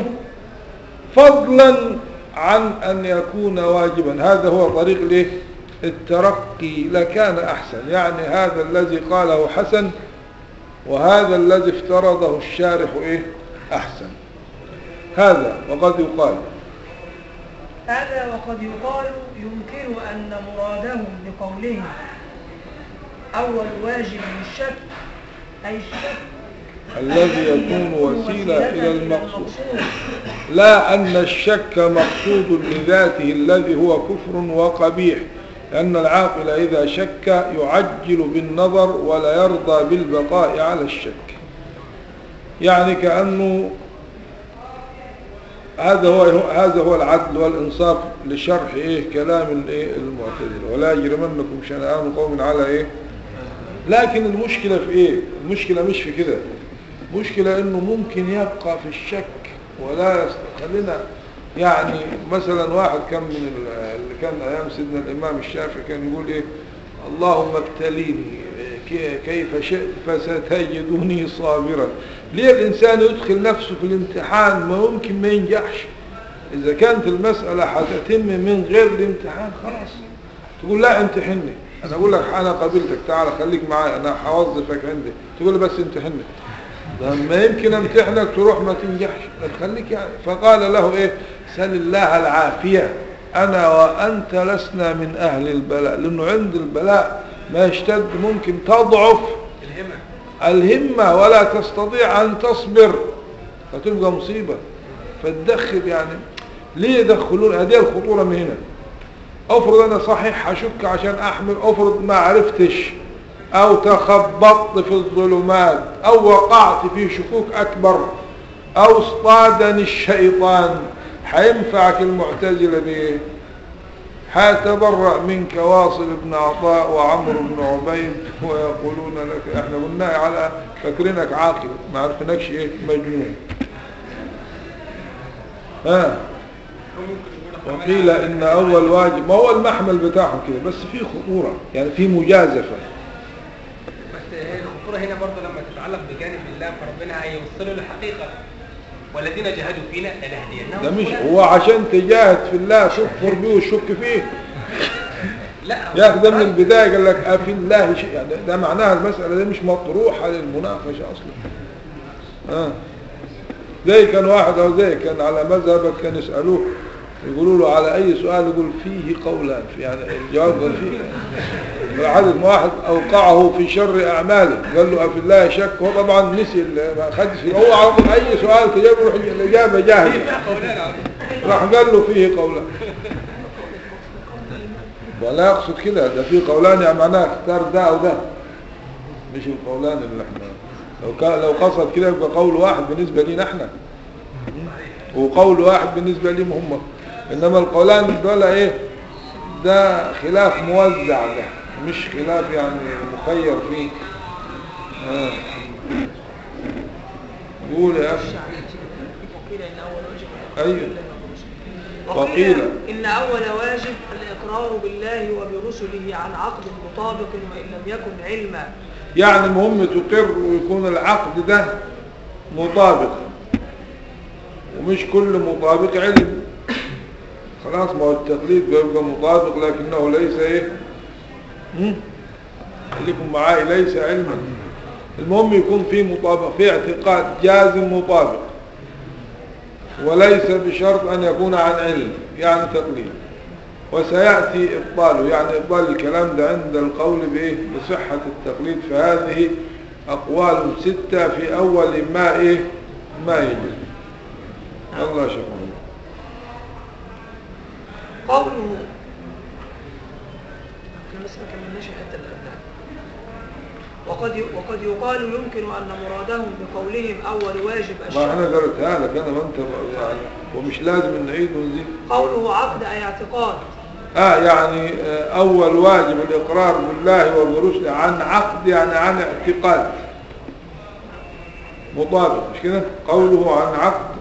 فضلا عن أن يكون واجبا هذا هو طريق الايه الترقي لكان أحسن يعني هذا الذي قاله حسن وهذا الذي افترضه الشارح إيه أحسن هذا وقد يقال هذا وقد يقال يمكن أن مرادهم بقولهم أول واجب للشك أي الشك الذي يكون وسيلة إلى المقصود لا أن الشك مقصود لذاته الذي هو كفر وقبيح لأن العاقل إذا شك يعجل بالنظر ولا يرضى بالبقاء على الشك يعني كأنه هذا هو هذا هو العدل والإنصاف لشرح إيه كلام الإيه المعتزلة ولا يجرمنكم شنآن قوم على إيه لكن المشكلة في إيه المشكلة مش في كده المشكلة إنه ممكن يبقى في الشك ولا يست... خلينا يعني مثلا واحد كان من ال- اللي كان أيام سيدنا الإمام الشافعي كان يقول إيه اللهم ابتليني كي- كيف شئت فستجدني صابرا ليه الإنسان يدخل نفسه في الامتحان ما ممكن ما ينجحش إذا كانت المسألة هتتم من غير الامتحان خلاص تقول لا امتحني أنا أقول لك أنا قابلتك تعال خليك معايا أنا هوظفك عندي تقول لي بس امتحني لما يمكن امتحنك تروح ما تنجحش تخليك يعني فقال له ايه سل الله العافية انا وانت لسنا من اهل البلاء لانه عند البلاء ما يشتد ممكن تضعف الهمة الهمة ولا تستطيع ان تصبر فتبقى مصيبة فتدخل يعني ليه يدخلون هذه الخطورة من هنا افرض انا صحيح هشك عشان احمل افرض ما عرفتش او تخبطت في الظلمات او وقعت في شكوك اكبر او اصطادني الشيطان حينفعك المعتزلة بايه حيتبرأ منك واصل بن عطاء وعمرو بن عبيد ويقولون لك احنا قلنا على فاكرينك عاقل ما عرفناكش ايه مجنون ها وقيل ان اول واجب ما هو المحمل بتاعهم كده بس في خطورة يعني في مجازفة بس هي الخطورة هنا برضه لما تتعلق بجانب الله فربنا هيوصله للحقيقة والذين جاهدوا فينا لنهدينهم ده مش سبلنا. هو عشان تجاهد في الله تكفر بيه وتشك فيه لا يا اخي ده من البداية قال لك افي الله شيء يعني ده معناها المسألة دي مش مطروحة للمناقشة اصلا اه زي كان واحد او زي كان على مذهبك كان يسألوه يقولوا له على اي سؤال يقول فيه قولان يعني الجواب قال فيه فعدد واحد اوقعه في شر اعماله قال له افي الله شك هو طبعا نسي ال- ما خدش هو على طول اي سؤال تجاوب يروح الاجابه جاهزه قولان على طول. راح قال له فيه قولان ولا يقصد كده ده فيه قولان يعني معناه اختار ده او ده مش القولان اللي احنا لو كان لو قصد كده يبقى قول واحد بالنسبه لينا احنا وقول واحد بالنسبه لهم هم انما القولان دول ايه ده خلاف موزع ده مش خلاف يعني مخير فيه آه. قول يا اخي وقيل ان اول واجب أيوه. وقيل وقيل. ان اول واجب الاقرار بالله وبرسله عن عقد مطابق وان لم يكن علما يعني المهم تقر ويكون العقد ده مطابق ومش كل مطابق علم خلاص ما هو التقليد بيبقى مطابق لكنه ليس ايه هم؟ خليكم معاي ليس علما المهم يكون في مطابق في اعتقاد جازم مطابق وليس بشرط ان يكون عن علم يعني تقليد وسيأتي إبطاله يعني إبطال الكلام ده عند القول بإيه بصحة التقليد فهذه أقوال ستة في أول ما إيه ما يجب الله شكرا قوله احنا لسه ما كملناش الحته اللي قبلها وقد ي- وقد يقال يمكن ان مرادهم بقولهم اول واجب ما الشرع أنا قرأتها لك أنا ما أنت يعني ومش لازم نعيد ونزيد قوله عقد اي اعتقاد آه يعني آه، أول واجب الإقرار بالله وبرسله عن عقد يعني عن اعتقاد مطابق مش كده قوله عن عقد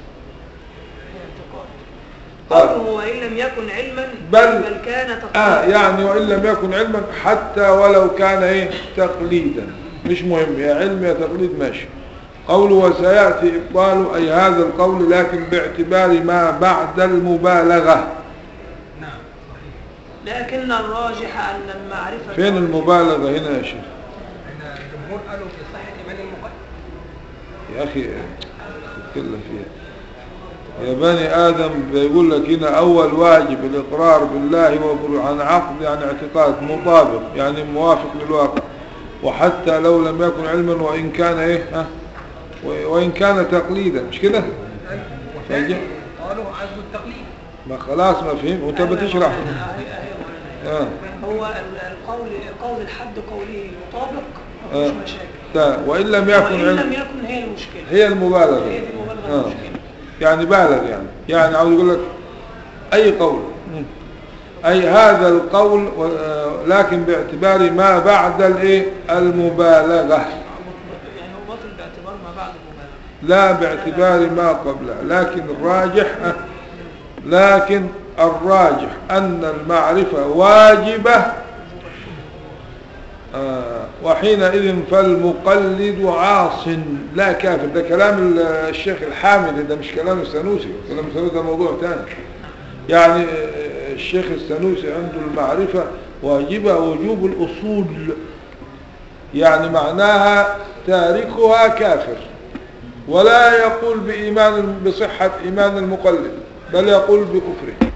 طيب. قوله وان لم يكن علما بل- بل كان آه تقليدا يعني وإن لم يكن علما حتى ولو كان إيه تقليدا مش مهم يا علم يا تقليد ماشي قوله وسيأتي إبطاله أي هذا القول لكن باعتبار ما بعد المبالغة نعم لكن الراجح ان المعرفه فين المبالغة هنا يا شيخ احنا الجمهور قالوا في صحة إيمان المقدم يا أخي كله فيها يا بني آدم بيقول لك هنا أول واجب الإقرار بالله وبر- عن عقد يعني اعتقاد مطابق يعني موافق للواقع وحتى لو لم يكن علما وإن كان إيه ها و- وإن كان تقليدا مش كده وثاني قالوا عزوا التقليد ما خلاص ما فهم وانت بتشرح أهي- أهي آه. هو ال- القول قول الحد قوله مطابق آه. مفيش مشاكل تا- وإن لم وإن يكن لم علم يكن هي المشكلة هي المبالغة هي دي المبالغة آه. المشكلة يعني بالغ يعني يعني عاوز يقول لك أي قول مم. أي هذا القول و- آه، لكن باعتبار ما بعد الايه المبالغة يعني هو باطل باعتبار ما بعد المبالغة لا باعتبار ما قبله لكن الراجح آه، لكن الراجح أن المعرفة واجبة آه، وحينئذ فالمقلد عاص لا كافر ده كلام ال- الشيخ الحامد ده مش كلام السنوسي كلام السنوسي ده موضوع ثاني يعني آه، الشيخ السنوسي عنده المعرفة واجبة وجوب الأصول يعني معناها تاركها كافر ولا يقول بإيمان بصحة إيمان المقلد بل يقول بكفره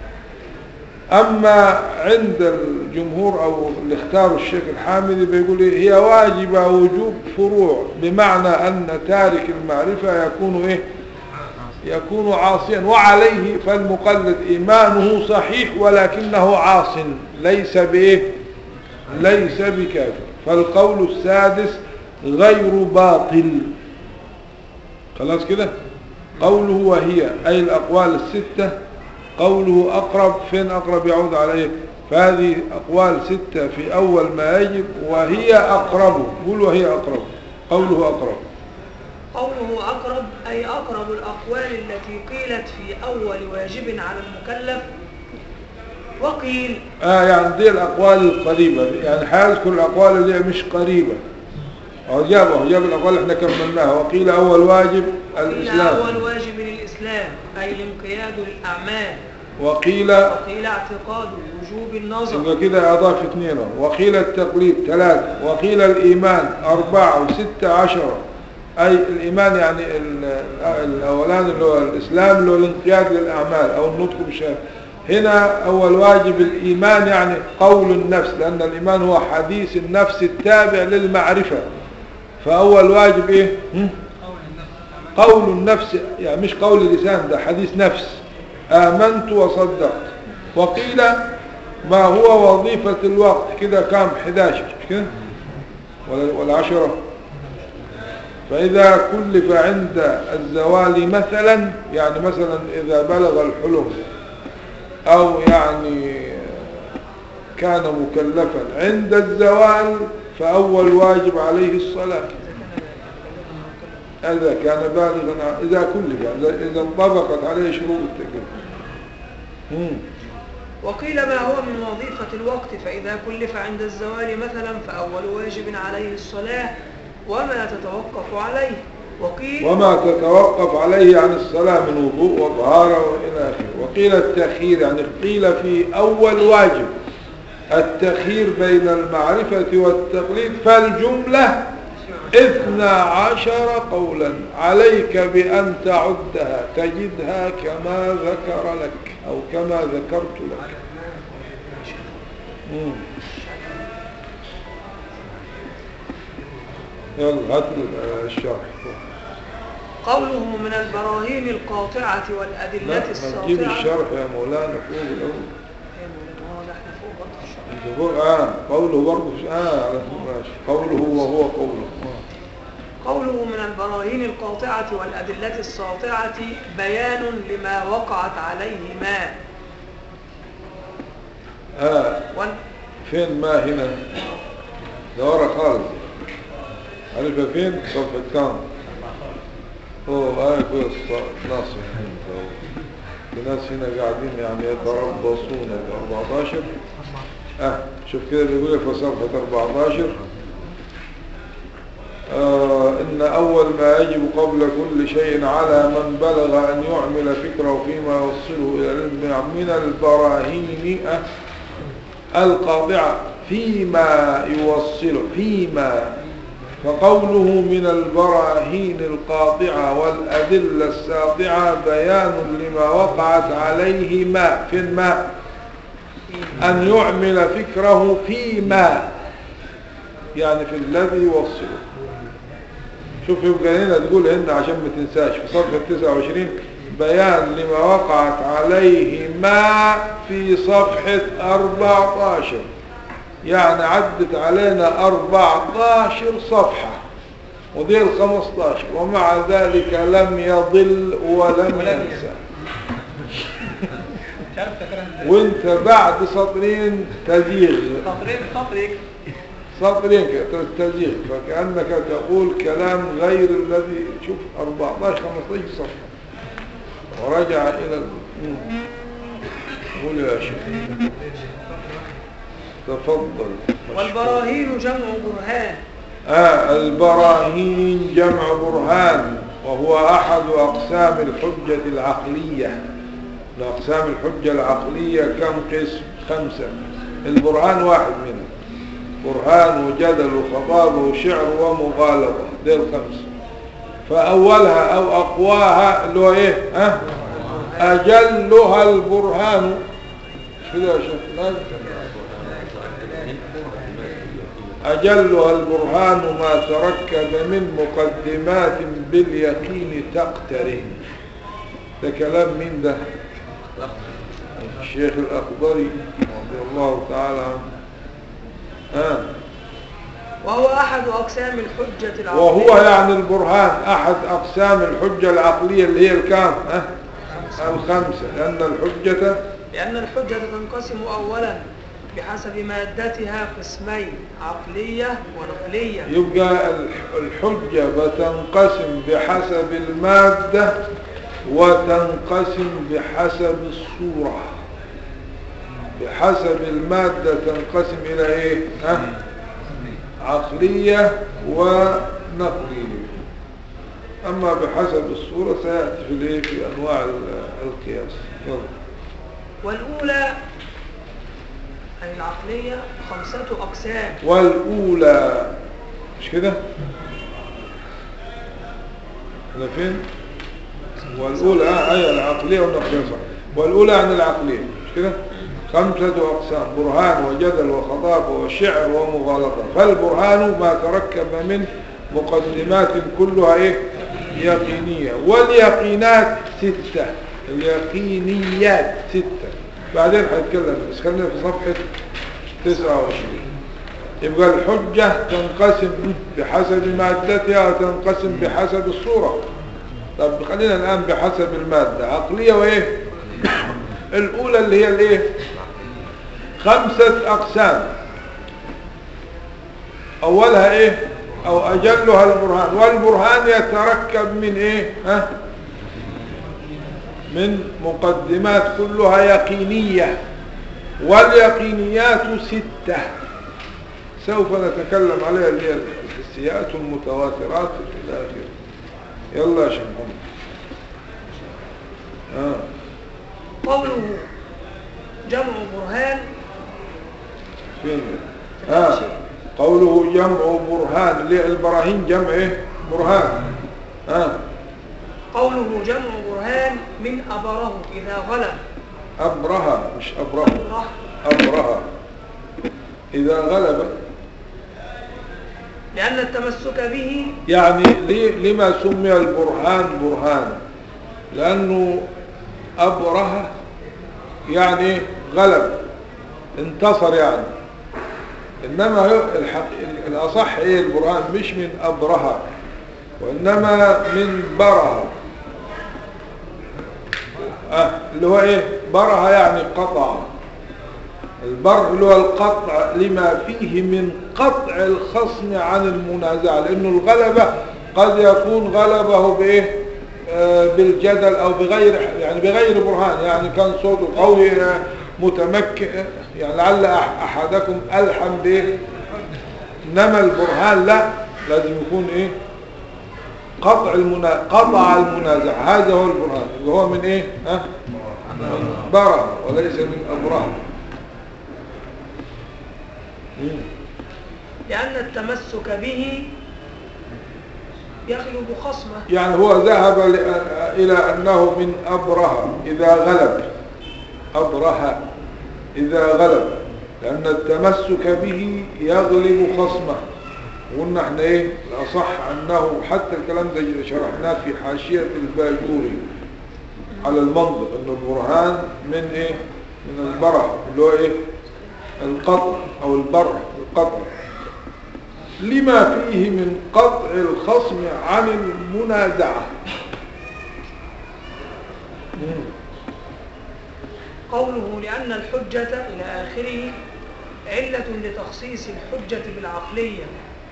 أما عند الجمهور أو اللي اختاروا الشيخ الحامدي بيقول إيه؟ هي واجبة وجوب فروع بمعنى أن تارك المعرفة يكون إيه يكون عاصيا وعليه فالمقلد إيمانه صحيح ولكنه عاص ليس بإيه ليس بكافر فالقول السادس غير باطل خلاص كده قوله وهي أي الأقوال الستة قوله أقرب فين أقرب يعود عليه فهذه أقوال ستة في أول ما يجب وهي أقرب قول وهي أقرب قوله أقرب قوله أقرب أي أقرب الأقوال التي قيلت في أول واجب على المكلف وقيل آه يعني دي الأقوال القريبة يعني حيذكر الأقوال اللي هي مش قريبة أو جاب أهو جاب الأقوال اللي احنا كملناها وقيل أول واجب قيل الإسلام أول واجب للإسلام أي الانقياد للأعمال وقيل وقيل اعتقاد وجوب النظر يبقى كده أضاف اثنين وقيل التقليد ثلاثة وقيل الإيمان أربعة وستة عشرة أي الإيمان يعني ال- الأولان اللي هو الإسلام اللي هو الانقياد للأعمال أو النطق بالشهادة هنا أول واجب الإيمان يعني قول النفس لأن الإيمان هو حديث النفس التابع للمعرفة فأول واجب إيه؟ هم؟ قول النفس يعني مش قول اللسان ده حديث نفس آمنت وصدقت وقيل ما هو وظيفة الوقت كده كام 11 مش كده ولا, ولا عشرة فإذا كلف عند الزوال مثلا يعني مثلا إذا بلغ الحلم أو يعني كان مكلفا عند الزوال فأول واجب عليه الصلاة إذا كان بالغا إذا كلف إذا- إذا انطبقت عليه شروط التكليف مم. وقيل ما هو من وظيفة الوقت فإذا كلف عند الزوال مثلا فأول واجب عليه الصلاة وما تتوقف عليه وقيل وما تتوقف عليه عن الصلاة من وضوء وطهارة وإلى آخره وقيل التأخير يعني قيل في أول واجب التأخير بين المعرفة والتقليد فالجملة اثنى عشر قولا عليك بأن تعدها تجدها كما ذكر لك أو كما ذكرت لك مم. يلا هات الشرح قوله من البراهين القاطعة لا والأدلة ما تجيب الساطعة الشرح يا مولانا فوق الأول يا مولانا، هو ده احنا فوق برضه الشرح. انت فوق اه قوله برضه في- اه على ماشي قوله وهو قوله آه. قوله من البراهين القاطعة والأدلة الساطعة بيان لما وقعت عليه ما اه وال- فين ما هنا ده ورا خالص عارفها فين صفحة كام هو آه كويس ناس في ناس هنا قاعدين يعني يتربصون ب 14 اه شوف كده بيقول لك في صفحة 14 آه إن أول ما يجب قبل كل شيء على من بلغ أن يعمل فكره فيما يوصله إلى العلم من البراهين آه القاطعة فيما يوصله فيما فقوله من البراهين القاطعة والأدلة الساطعة بيان لما وقعت عليه ما في الماء أن يعمل فكره فيما يعني في الذي يوصله شوف يبقى هنا تقول هنا عشان ما تنساش في صفحة 29 بيان لما وقعت عليه ما في صفحة 14 يعني عدت علينا 14 صفحة ودي الخمستاشر ومع ذلك لم يضل ولم ولم ينسى مش عارف فاكرها ازاي وانت بعد سطرين تزيغ سطرين سطر يكفي سطرين كده تزيغ فكأنك تقول كلام غير الذي شوف 14 15 صفحة ورجع إلى ال- مم. قول يا شيخ تفضل والبراهين جمع برهان آه البراهين جمع برهان وهو أحد أقسام الحجة العقلية من أقسام الحجة العقلية كم قسم خمسة البرهان واحد منهم برهان وجدل وخطاب وشعر ومغالطة دي الخمسة فأولها أو أقواها اللي هو إيه ها أجلها البرهان مش كده يا شيخ لازم أجلها البرهان ما تركب من مقدمات باليقين تقترن ده كلام من ده الشيخ الأخضري رضي الله تعالى عنه آه. وهو أحد أقسام الحجة العقلية وهو يعني البرهان أحد أقسام الحجة العقلية اللي هي الكام آه؟ الخمسة لأن الحجة لأن الحجة تنقسم أولا بحسب مادتها قسمين عقلية ونقلية يبقى الح- الحجة بتنقسم بحسب المادة وتنقسم بحسب الصورة بحسب المادة تنقسم إلى إيه ها؟ عقلية ونقلية أما بحسب الصورة سيأتي في الإيه في أنواع ال- القياس يلا والأولى أي العقلية خمسة أقسام والأولى مش كده احنا فين والأولى آه أي العقلية والنقلية صح والأولى عن العقلية مش كده خمسة أقسام برهان وجدل وخطاب وشعر ومغالطة فالبرهان ما تركب من مقدمات كلها إيه يقينية واليقينات ستة اليقينيات ستة بعدين هنتكلم بس خلينا في صفحة 29 يبقى الحجة تنقسم بحسب مادتها وتنقسم بحسب الصورة طب خلينا الآن بحسب المادة عقلية وإيه الأولى اللي هي الإيه خمسة أقسام أولها إيه أو أجلها البرهان والبرهان يتركب من إيه ها من مقدمات كلها يقينية واليقينيات ستة سوف نتكلم عليها اللي هي الحسيات والمتواترات إلى آخره يلا يا شيخ محمد آه. قوله جمع برهان فين آه. قوله جمع برهان اللي هي البراهين جمع إيه برهان آه. قوله جمع برهان من أبره إذا غلب أبرها مش أبره أبره أبرها إذا غلب لأن التمسك به يعني ليه لما سمي البرهان برهان لأنه أبره يعني غلب انتصر يعني إنما هو الحق الأصح إيه البرهان مش من أبره وإنما من بره آه اللي هو إيه بره يعني قطع البر اللي هو القطع لما فيه من قطع الخصم عن المنازعة لأنه الغلبة قد يكون غلبه بإيه آه بالجدل أو بغير يعني بغير برهان يعني كان صوته قوي آه متمكن آه يعني لعل أح- أحدكم ألحم بإيه إنما البرهان لا لازم يكون إيه قطع المنا... قطع المنازعة هذا هو البرهان اللي هو من إيه ها من برة وليس من أبره مم. لأن التمسك به يغلب خصمه يعني هو ذهب لأ- إلى أنه من أبره إذا غلب أبره إذا غلب لأن التمسك به يغلب خصمه قلنا احنا ايه الأصح أنه حتى الكلام ده شرحناه في حاشية الباجوري على المنطق أن البرهان من ايه من البره اللي هو ايه القطع أو البر القطع لما فيه من قطع الخصم عن المنازعة قوله لأن الحجة إلى آخره علة لتخصيص الحجة بالعقلية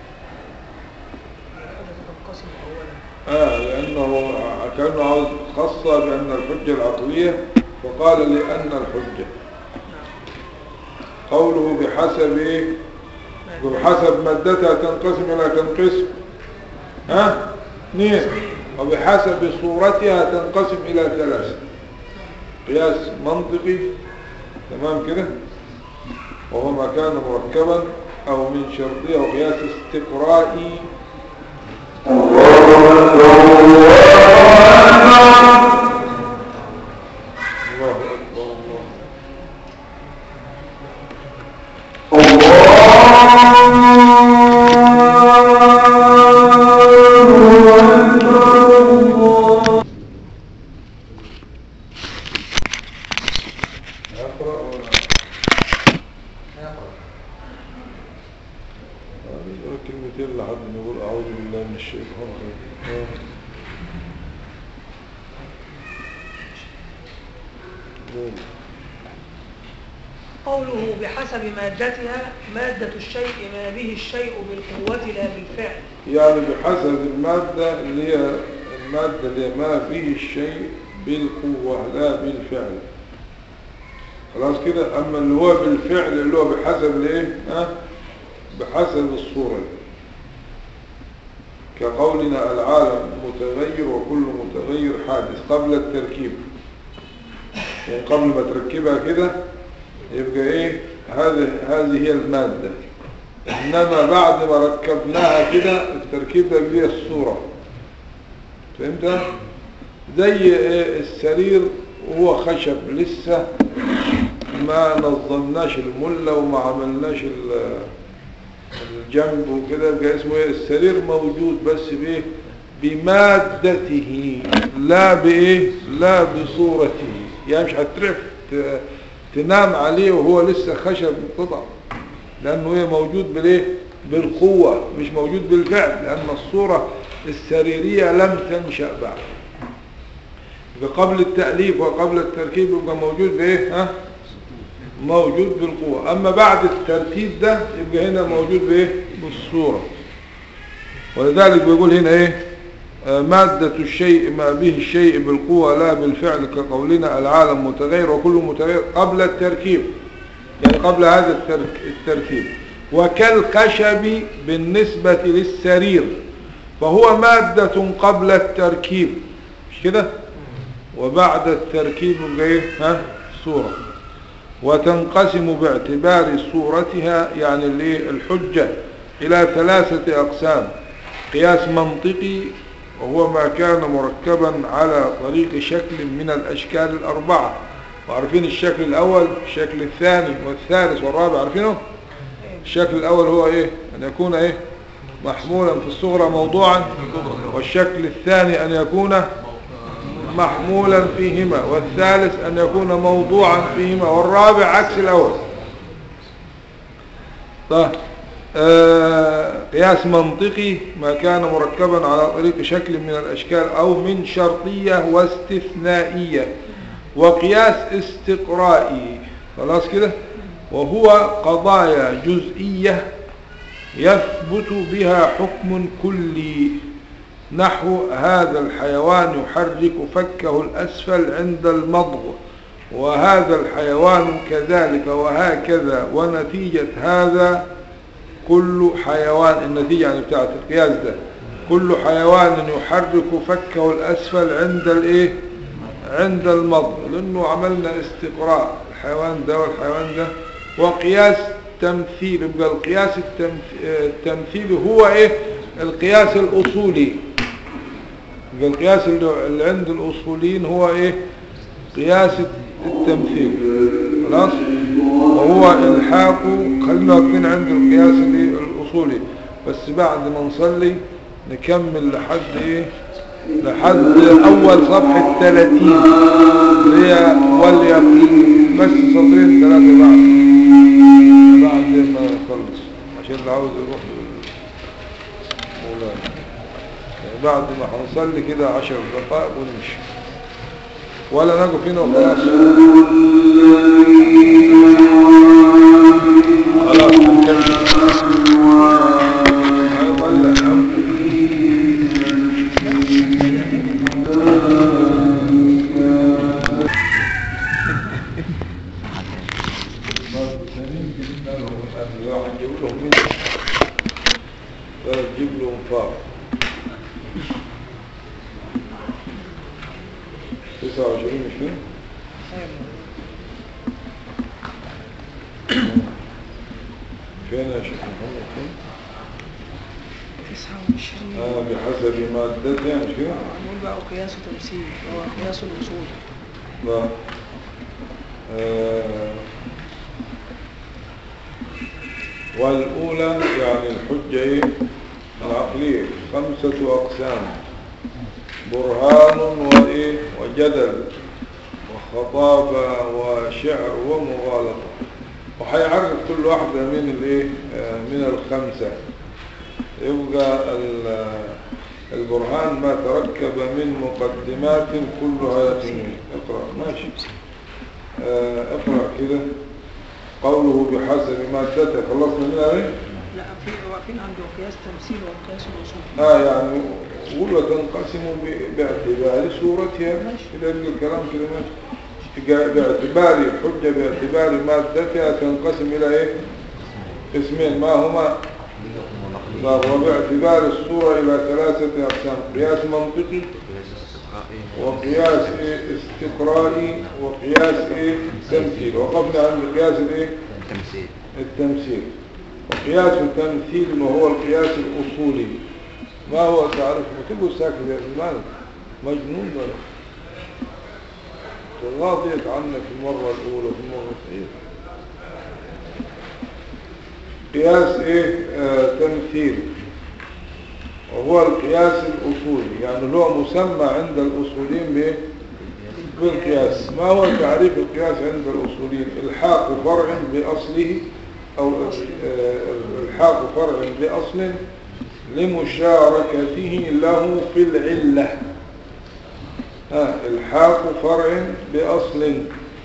الحجة تنقسم أولا آه لأنه كأنه عاوز خص بأن الحجة العقلية وقال لأن الحجة نعم قوله بحسب إيه وبحسب مادتها تنقسم إلى كم قسم ها اثنين وبحسب صورتها تنقسم إلى ثلاثة قياس منطقي تمام كده وهو ما كان مركبا أو من شرطية وقياس استقرائي الله أكبر الله أقرأ ولا أقرأ كلمتين لحد ما يقول أعوذ بالله من الشيطان الرجيم قول. قوله بحسب مادتها مادة الشيء ما به الشيء بالقوة لا بالفعل يعني بحسب المادة اللي هي المادة اللي هي ما فيه الشيء بالقوة لا بالفعل خلاص كده أما اللي هو بالفعل اللي هو بحسب الايه ها بحسب الصورة كقولنا العالم متغير وكل متغير حادث قبل التركيب يعني قبل ما تركبها كده يبقى ايه هذه هذه هي المادة انما بعد ما ركبناها كده التركيب ده بيه الصورة فهمت زي إيه السرير وهو خشب لسه ما نظمناش الملة وما عملناش ال- الجنب وكده يبقى اسمه ايه السرير موجود بس بايه بمادته لا بايه لا بصورته يعني مش هتعرف ت- تنام عليه وهو لسه خشب قطع لانه ايه موجود بالايه بالقوة مش موجود بالفعل لان الصورة السريرية لم تنشأ بعد يبقى قبل التأليف وقبل التركيب يبقى موجود بايه ها موجود بالقوة اما بعد الترتيب ده يبقى هنا موجود بايه بالصورة ولذلك بيقول هنا ايه آه، مادة الشيء ما به الشيء بالقوة لا بالفعل كقولنا العالم متغير وكل متغير قبل التركيب يعني قبل هذا الترك التركيب وكالخشب بالنسبة للسرير فهو مادة قبل التركيب مش كده وبعد التركيب يبقى ايه ها صورة وتنقسم باعتبار صورتها يعني الايه الحجة الى ثلاثة اقسام قياس منطقي وهو ما كان مركبا على طريق شكل من الاشكال الاربعة وعارفين الشكل الاول الشكل الثاني والثالث والرابع عارفينه الشكل الاول هو ايه ان يكون ايه محمولا في الصغرى موضوعا والشكل الثاني ان يكون محمولا فيهما والثالث أن يكون موضوعا فيهما والرابع عكس الأول طيب آه قياس منطقي ما كان مركبا على طريق شكل من الأشكال أو من شرطية واستثنائية وقياس استقرائي خلاص كده وهو قضايا جزئية يثبت بها حكم كلي نحو هذا الحيوان يحرك فكه الأسفل عند المضغ وهذا الحيوان كذلك وهكذا ونتيجة هذا كل حيوان النتيجة يعني بتاعت القياس ده كل حيوان يحرك فكه الأسفل عند الايه عند المضغ لأنه عملنا استقراء الحيوان ده والحيوان ده وقياس تمثيل يبقى القياس التمث- التمثيلي هو ايه القياس الأصولي يبقى القياس اللي اللي عند الأصوليين هو ايه قياس التمثيل خلاص وهو الحاق خلينا واقفين عند القياس الايه الأصولي بس بعد ما نصلي نكمل لحد ايه لحد اول صفحة 30 اللي هي واليقين بس سطرين ثلاثة بعد بعد ما نخلص عشان اللي عاوز يروح مولانا بعد ما هنصلي كده عشر دقائق ونمشي ولا نقف هنا وخلاص خلاص نكمل هيطلع الحمد هنجيب لهم مين ولا تجيب لهم فار 29 مش فين؟ فين يا شيخ محمد فين؟ 29 آه بحسب مادتها مش كده؟ نقول بقى قياس وتمثيل هو قياس الأصول لا آه والأولى يعني الحجة إيه؟ العقلية خمسة أقسام برهان وإيه وجدل وخطابة وشعر ومغالطة وحيعرف كل واحدة من الإيه آه من الخمسة يبقى ال- البرهان ما تركب من مقدمات كلها يتم اقرأ ماشي آه، اقرأ كده قوله بحسب مادته خلصنا منها ايه لا في واقفين عند قياس تمثيل وقياس الأصول اه يعني قول وتنقسم ب- باعتبار صورتها ماشي. كده يبقى الكلام كده ماشي جا- باعتبار الحجة باعتبار مادتها تنقسم إلى إيه اسمين ما هما لا، وباعتبار الصورة إلى ثلاثة أقسام قياس منطقي وقياس إيه استقرائي وقياس إيه تمثيل وقفنا عند قياس الإيه تمثيل التمثيل وقياس التمثيل وهو القياس الأصولي ما هو تعرف ما تقول ساكت يا زمان مجنون ولا تغاضيت عنك في المرة الأولى في المرة الثانية قياس إيه آه تمثيل وهو القياس الأصولي يعني هو مسمى عند الأصوليين بإيه بالقياس ما هو تعريف القياس عند الأصوليين الحاق فرع بأصله أو آه، الحاق فرع بأصل لمشاركته له في العلة آه، الحاق فرع بأصل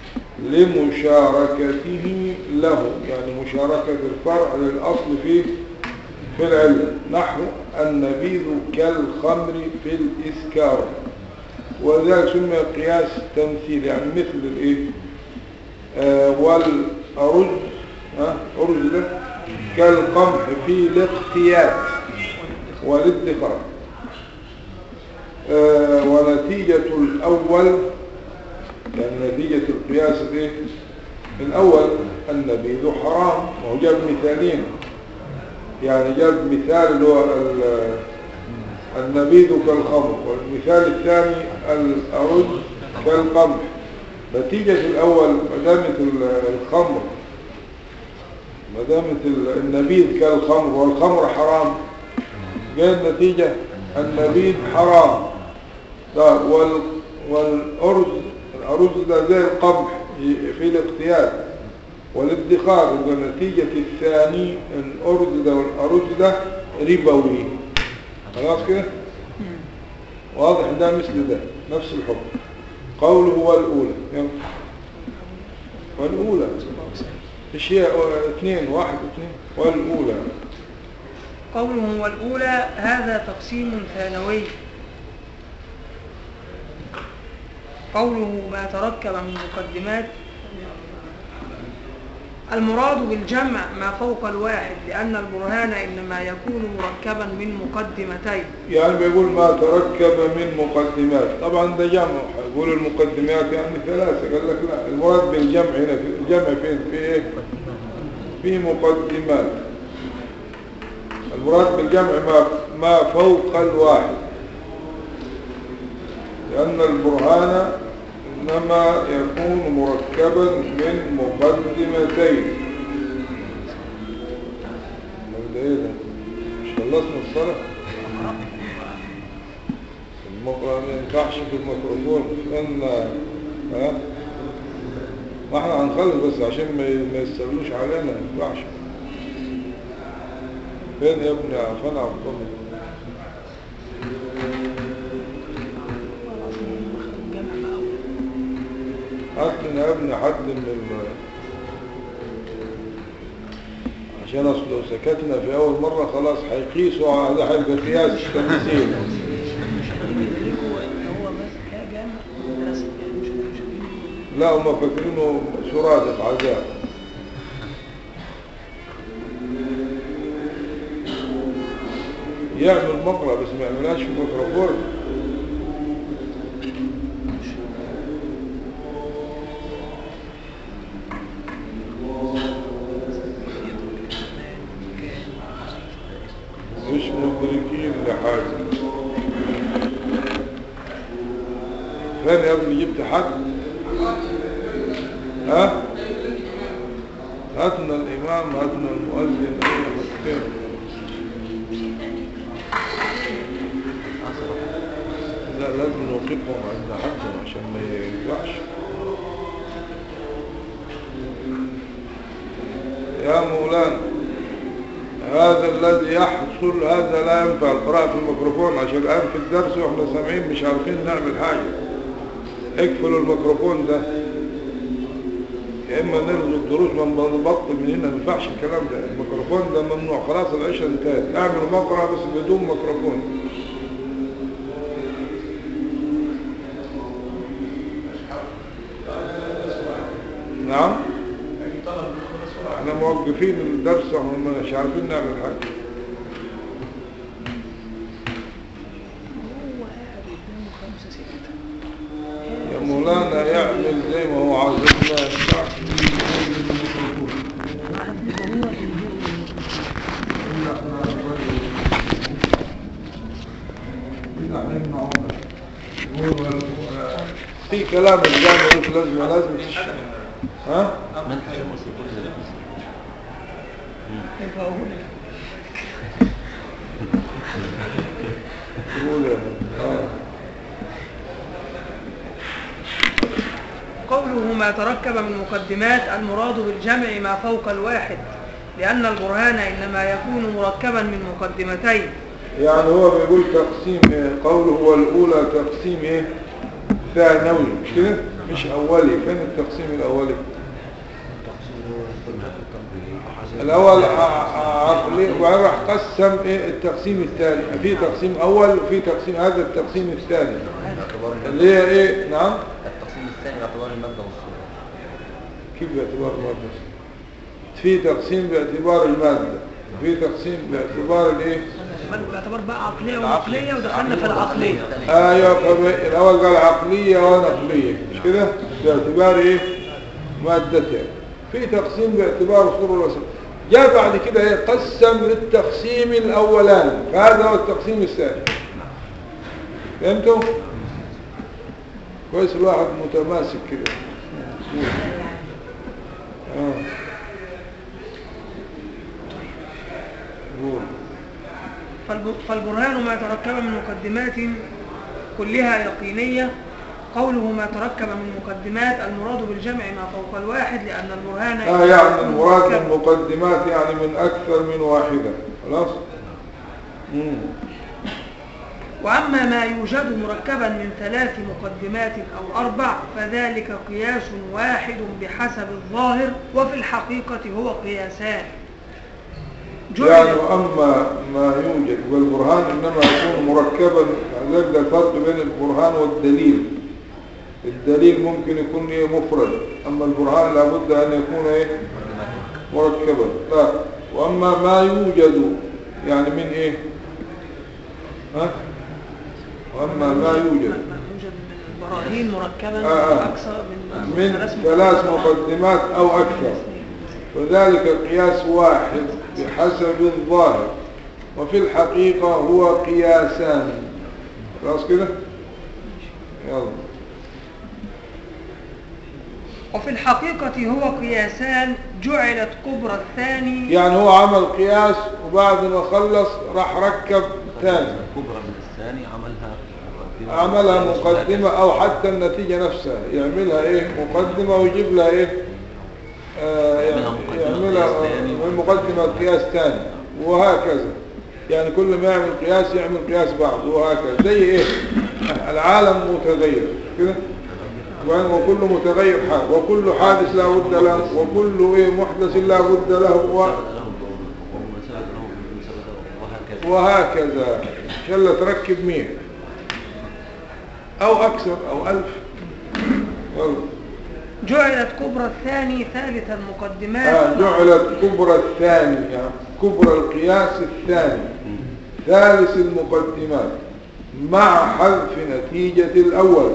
لمشاركته له يعني مشاركة الفرع للأصل في في العلة نحو النبيذ كالخمر في الإسكار وذلك سمي قياس تمثيل يعني مثل الايه آه والأرز آه أرز ده كالقمح في الاقتيات والادخار آه ونتيجة الأول يعني نتيجة القياس الايه الأول النبيذ حرام وهو جاب مثالين يعني جاب مثال اللي هو ال- النبيذ كالخمر والمثال الثاني الأرز كالقمح نتيجة الأول مدامة الخمر مدامة ال- النبيذ كالخمر والخمر حرام جاء النتيجة النبيذ حرام ده وال والأرز الأرز ده زي القمح في الاقتياد والادخار يبقى نتيجة الثاني الأرز ده والأرز ده ربوي خلاص كده واضح ده مثل ده نفس الحكم قوله هو الأولى يلا. والأولى ايش هي اثنين واحد اثنين والأولى قوله والأولى هذا تقسيم ثانوي قوله ما تركب من مقدمات المراد بالجمع ما فوق الواحد لأن البرهان إنما يكون مركبا من مقدمتين يعني بيقول ما تركب من مقدمات طبعا ده جمع يقول المقدمات يعني ثلاثة قال لك لا المراد بالجمع هنا في الجمع فين في ايه في مقدمات المراد بالجمع ما, ما فوق الواحد لأن البرهان إنما يكون مركبا من مقدمتين أمال ده ايه ده مش خلصنا الصلاة المقرأ ما ينفعش في الميكروفون لأن ها ما احنا هنخلص بس عشان ما ما يستولوش علينا ما ينفعش فين يا ابني عفان عبد الله هات لنا يا ابني حد من ال عشان اصل لو سكتنا في اول مرة خلاص هيقيسوا على ده هيبقى قياس تمثيل مش قادرين يدركوا ان هو بس حاجه مدرسه يعني مش مش قادرين لا هم فاكرينه سرادة عذاب يعمل مقرأ بس ما يعملهاش في ميكروفون مش مدركين لحاجة فين يا ابني جبت حد ها هاتنا الإمام هاتنا المؤذن أي حاجتين لا لازم نوقفهم عند حد عشان ما يرجعش يا مولانا هذا الذي يحصل هذا لا ينفع القراءة في الميكروفون عشان الآن في الدرس واحنا سامعين مش عارفين نعمل حاجة اقفلوا الميكروفون ده يا اما نلغي الدروس ونبطل من هنا ما ينفعش الكلام ده الميكروفون ده ممنوع خلاص العشاء انتهت اعملوا مقرأ بس بدون ميكروفون نعم احنا موقفين الدرس واحنا مش عارفين نعمل حاجة هو قاعد قدامه خمسه سته يا مولانا يعمل زي ما هو عاوز ما ينفعش في كلام الجامع مش لازم لازم تشرح ها منهج الموسيقى كده يبقى هو تقول يا آه. قوله ما تركب من مقدمات المراد بالجمع ما فوق الواحد لأن البرهان إنما يكون مركبا من مقدمتين يعني هو بيقول تقسيم إيه؟ قوله هو الأولى تقسيم ايه ثانوي مش كده مش أولي فين التقسيم الأولي الأول ع- ع- عقلي وبعدين راح قسم ايه التقسيم الثاني في تقسيم أول وفي تقسيم هذا التقسيم الثاني باعتبار اللي هي ايه نعم التقسيم الثاني باعتبار المادة والصورة كيف باعتبار المادة في تقسيم باعتبار المادة وفي تقسيم باعتبار الايه باعتبار بقى عقلية ونقلية ودخلنا في العقلية ايوه فب- الاول قال عقليه ونقليه مش كده باعتبار ايه مادتين في تقسيم باعتبار صور الرسم جاء بعد كده ايه قسم للتقسيم الاولاني فهذا هو التقسيم الثاني فهمتوا كويس الواحد متماسك كده اه قول فالب- فالبرهان ما تركب من مقدمات كلها يقينية قوله ما تركب من مقدمات المراد بالجمع ما فوق الواحد لأن البرهان اه يعني يكون المراد مركبا. من مقدمات يعني من أكثر من واحدة خلاص مم. وأما ما يوجد مركبا من ثلاث مقدمات أو أربع فذلك قياس واحد بحسب الظاهر وفي الحقيقة هو قياسان يعني جعل وأما ما يوجد والبرهان إنما يكون مركبا يعني ذلك الفرق بين البرهان والدليل الدليل ممكن يكون إيه مفرد أما البرهان لابد أن يكون إيه مركبا لا وأما ما يوجد يعني من إيه ها وأما ما يوجد ما يوجد من البراهين مركبا آه، آه. أكثر من من ثلاث مقدمات أو أكثر وذلك قياس واحد بحسب الظاهر وفي الحقيقة هو قياسان خلاص كده يلا وفي الحقيقة هو قياسان جعلت كبرى الثاني يعني هو عمل قياس وبعد ما خلص راح ركب ثاني كبرى من الثاني عملها مقدمة عملها مقدمة أو حتى النتيجة نفسها يعملها إيه مقدمة ويجيب لها إيه آه يعني يعملها مقدمة يعملها قياس تاني. من مقدمة قياس ثاني وهكذا يعني كل ما يعمل قياس يعمل قياس بعض وهكذا زي إيه العالم متغير كده وكل متغير حادث وكل حادث لا بد له وكل إيه محدث لا بد له و- وهكذا وهكذا إن شاء الله تركب مية أو أكثر أو ألف والله جعلت كبرى الثاني ثالث المقدمات آه جعلت كبرى الثاني يعني كبرى القياس الثاني ثالث المقدمات مع حذف نتيجة الأول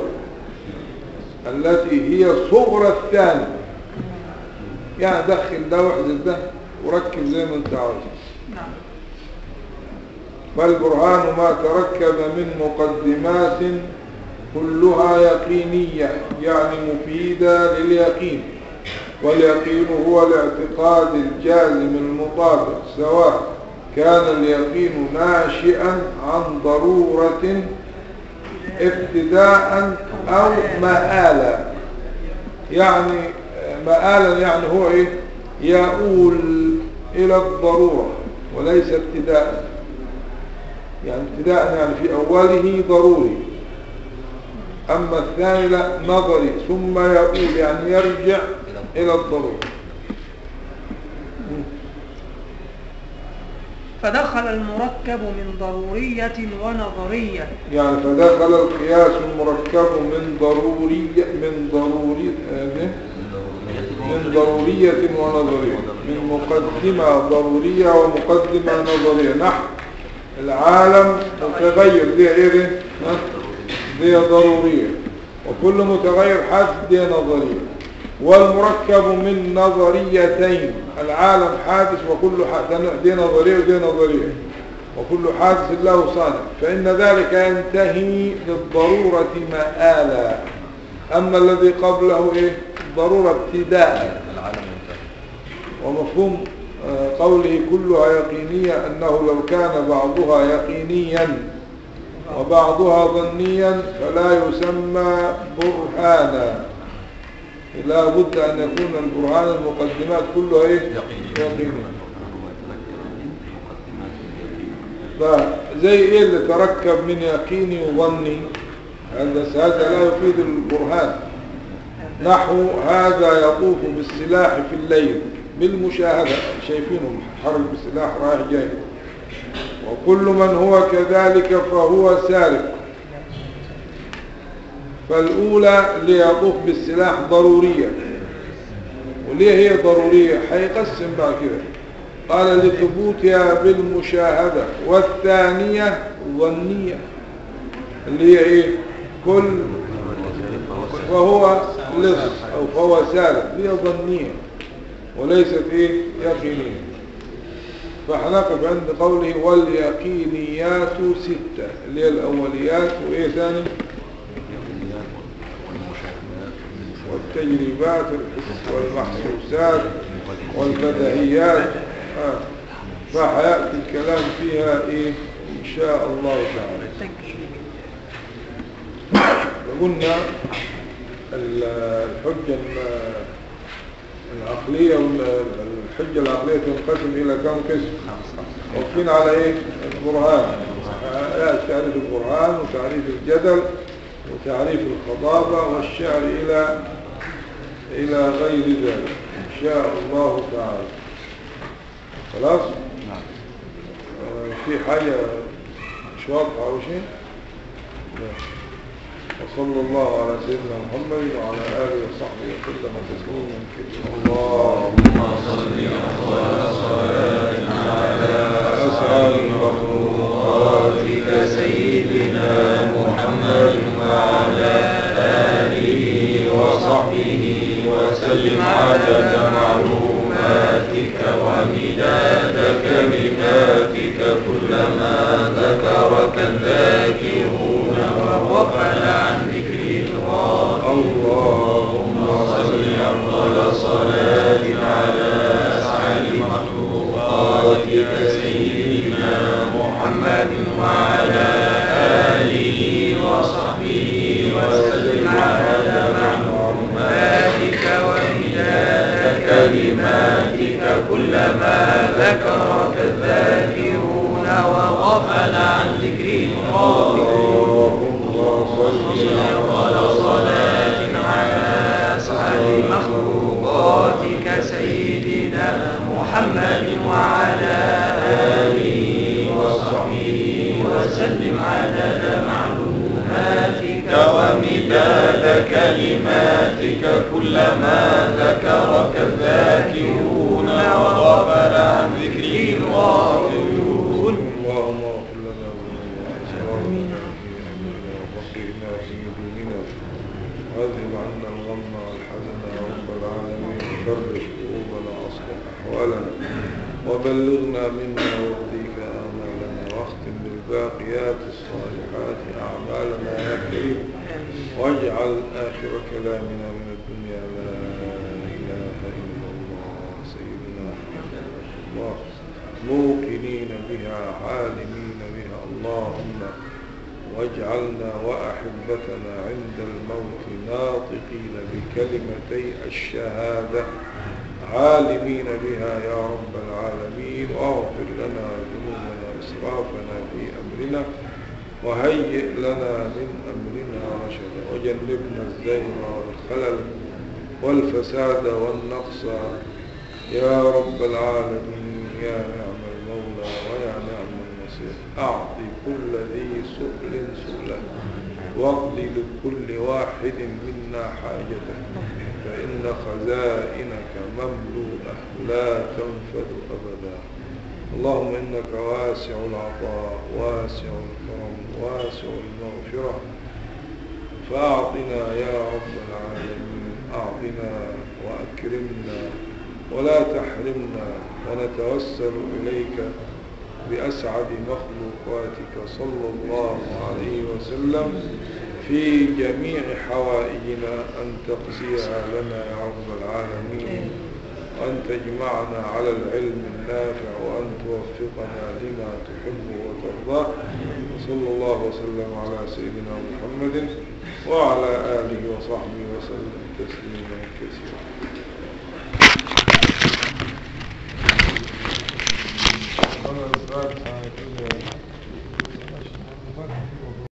التي هي صغرى الثاني يعني دخل ده واحذف ده وركب زي ما انت عاوز نعم فالبرهان ما تركب من مقدمات كلها يقينية يعني مفيدة لليقين واليقين هو الاعتقاد الجازم المطابق سواء كان اليقين ناشئا عن ضرورة ابتداء أو مآلا يعني مآلا يعني هو إيه يؤول إلى الضرورة وليس ابتداء يعني ابتداء يعني في أوله ضروري أما الثاني لا نظري ثم يؤول يعني يرجع إلى الضرورة فدخل المركب من ضرورية ونظرية يعني فدخل القياس المركب من ضرورية من ضروري آه، من ضرورية ونظرية من مقدمة ضرورية ومقدمة نظرية نحو العالم متغير دي ايه دي ها؟ دي ضرورية وكل متغير حادث دي نظرية والمركب من نظريتين العالم حادث وكل حادث دي نظرية ودي نظرية وكل حادث له صانع فإن ذلك ينتهي للضرورة مآلا أما الذي قبله إيه ضرورة ابتداء العالم منتهي ومفهوم آه، قوله كلها يقينية أنه لو كان بعضها يقينيا وبعضها ظنيا فلا يسمى برهانا لا بد أن يكون البرهان المقدمات كلها إيه؟ يقينية فزي إيه اللي تركب من يقيني وظني هذا هذا لا يفيد البرهان نحو هذا يطوف بالسلاح في الليل بالمشاهدة شايفينه حرب بالسلاح رايح جاي وكل من هو كذلك فهو سارق فالأولى ليطوف بالسلاح ضرورية وليه هي ضرورية حيقسم بعد كده قال لثبوتها بالمشاهدة والثانية ظنية اللي هي ايه كل فهو لص او فهو سالم هي ظنية وليست ايه يقينية فحنقف عند قوله واليقينيات ستة اللي هي الاوليات وايه ثاني والتجربات الحس والمحسوسات والبدهيات آه. فحيأتي الكلام فيها ايه ان شاء الله تعالى قلنا ال- الحجة ال- العقلية والحجة العقلية تنقسم إلى كم قسم واقفين على إيه البرهان آه، تعريف البرهان وتعريف الجدل وتعريف الخطابة والشعر إلى إلى غير ذلك إن شاء الله تعالى خلاص آه، في حاجة مش واضحة أو شيء لا. وصلى الله على سيدنا محمد وعلى آله وصحبه وسلم تسليما كثيرا اللهم صل على أسعد مخلوقاتك سيدنا محمد وعلى آله وصحبه وسلم عدد معلوماتك ومداد كلماتك كلما ذكرك الذاكرون وغفل عن ذكر اللهم صل أفضل صلاة على أسعد مخلوقاتك سيدنا محمد وعلى آله وصحبه وسلم على معلوماتك ومداد كلماتك كلما ذكرك الذاكرون وغفل عن ذكر كلماتك كلما ذكرك الذاكرون وغفل عن ذكره الغافلون اللهم اغفر لنا ذنوبنا وفقهنا في ديننا واذهب عنا الغم والحزن يا رب العالمين فرج قلوبنا واصلح احوالنا وبلغنا منا يرضيك امالنا واختم بالباقيات الصالحات اعمالنا يا كريم واجعل اخر كلامنا من الدنيا لا اله الا الله سيدنا محمد الله موقنين بها عالمين بها اللهم واجعلنا وأحبتنا عند الموت ناطقين بكلمتي الشهادة عالمين بها يا رب العالمين واغفر لنا ذنوبنا وإسرافنا في أمرنا وهيئ لنا من أمرنا رشدا وجنبنا الزين والخلل والفساد والنقص يا رب العالمين يا نعم المولى ويا نعم النصير أعط كل ذي سؤل سؤله واقض لكل واحد منا حاجته فإن خزائنك مملوءة لا تنفذ أبدا اللهم إنك واسع العطاء واسع الكرم واسع المغفرة فأعطنا يا رب العالمين أعطنا وأكرمنا ولا تحرمنا ونتوسل إليك بأسعد مخلوقاتك صلى الله عليه وسلم في جميع حوائجنا أن تقضيها لنا يا رب العالمين وأن تجمعنا على العلم النافع وأن توفقنا لما تحب وترضى وصلى الله وسلم على سيدنا محمد وعلى آله وصحبه وسلم تسليما كثيرا Bueno,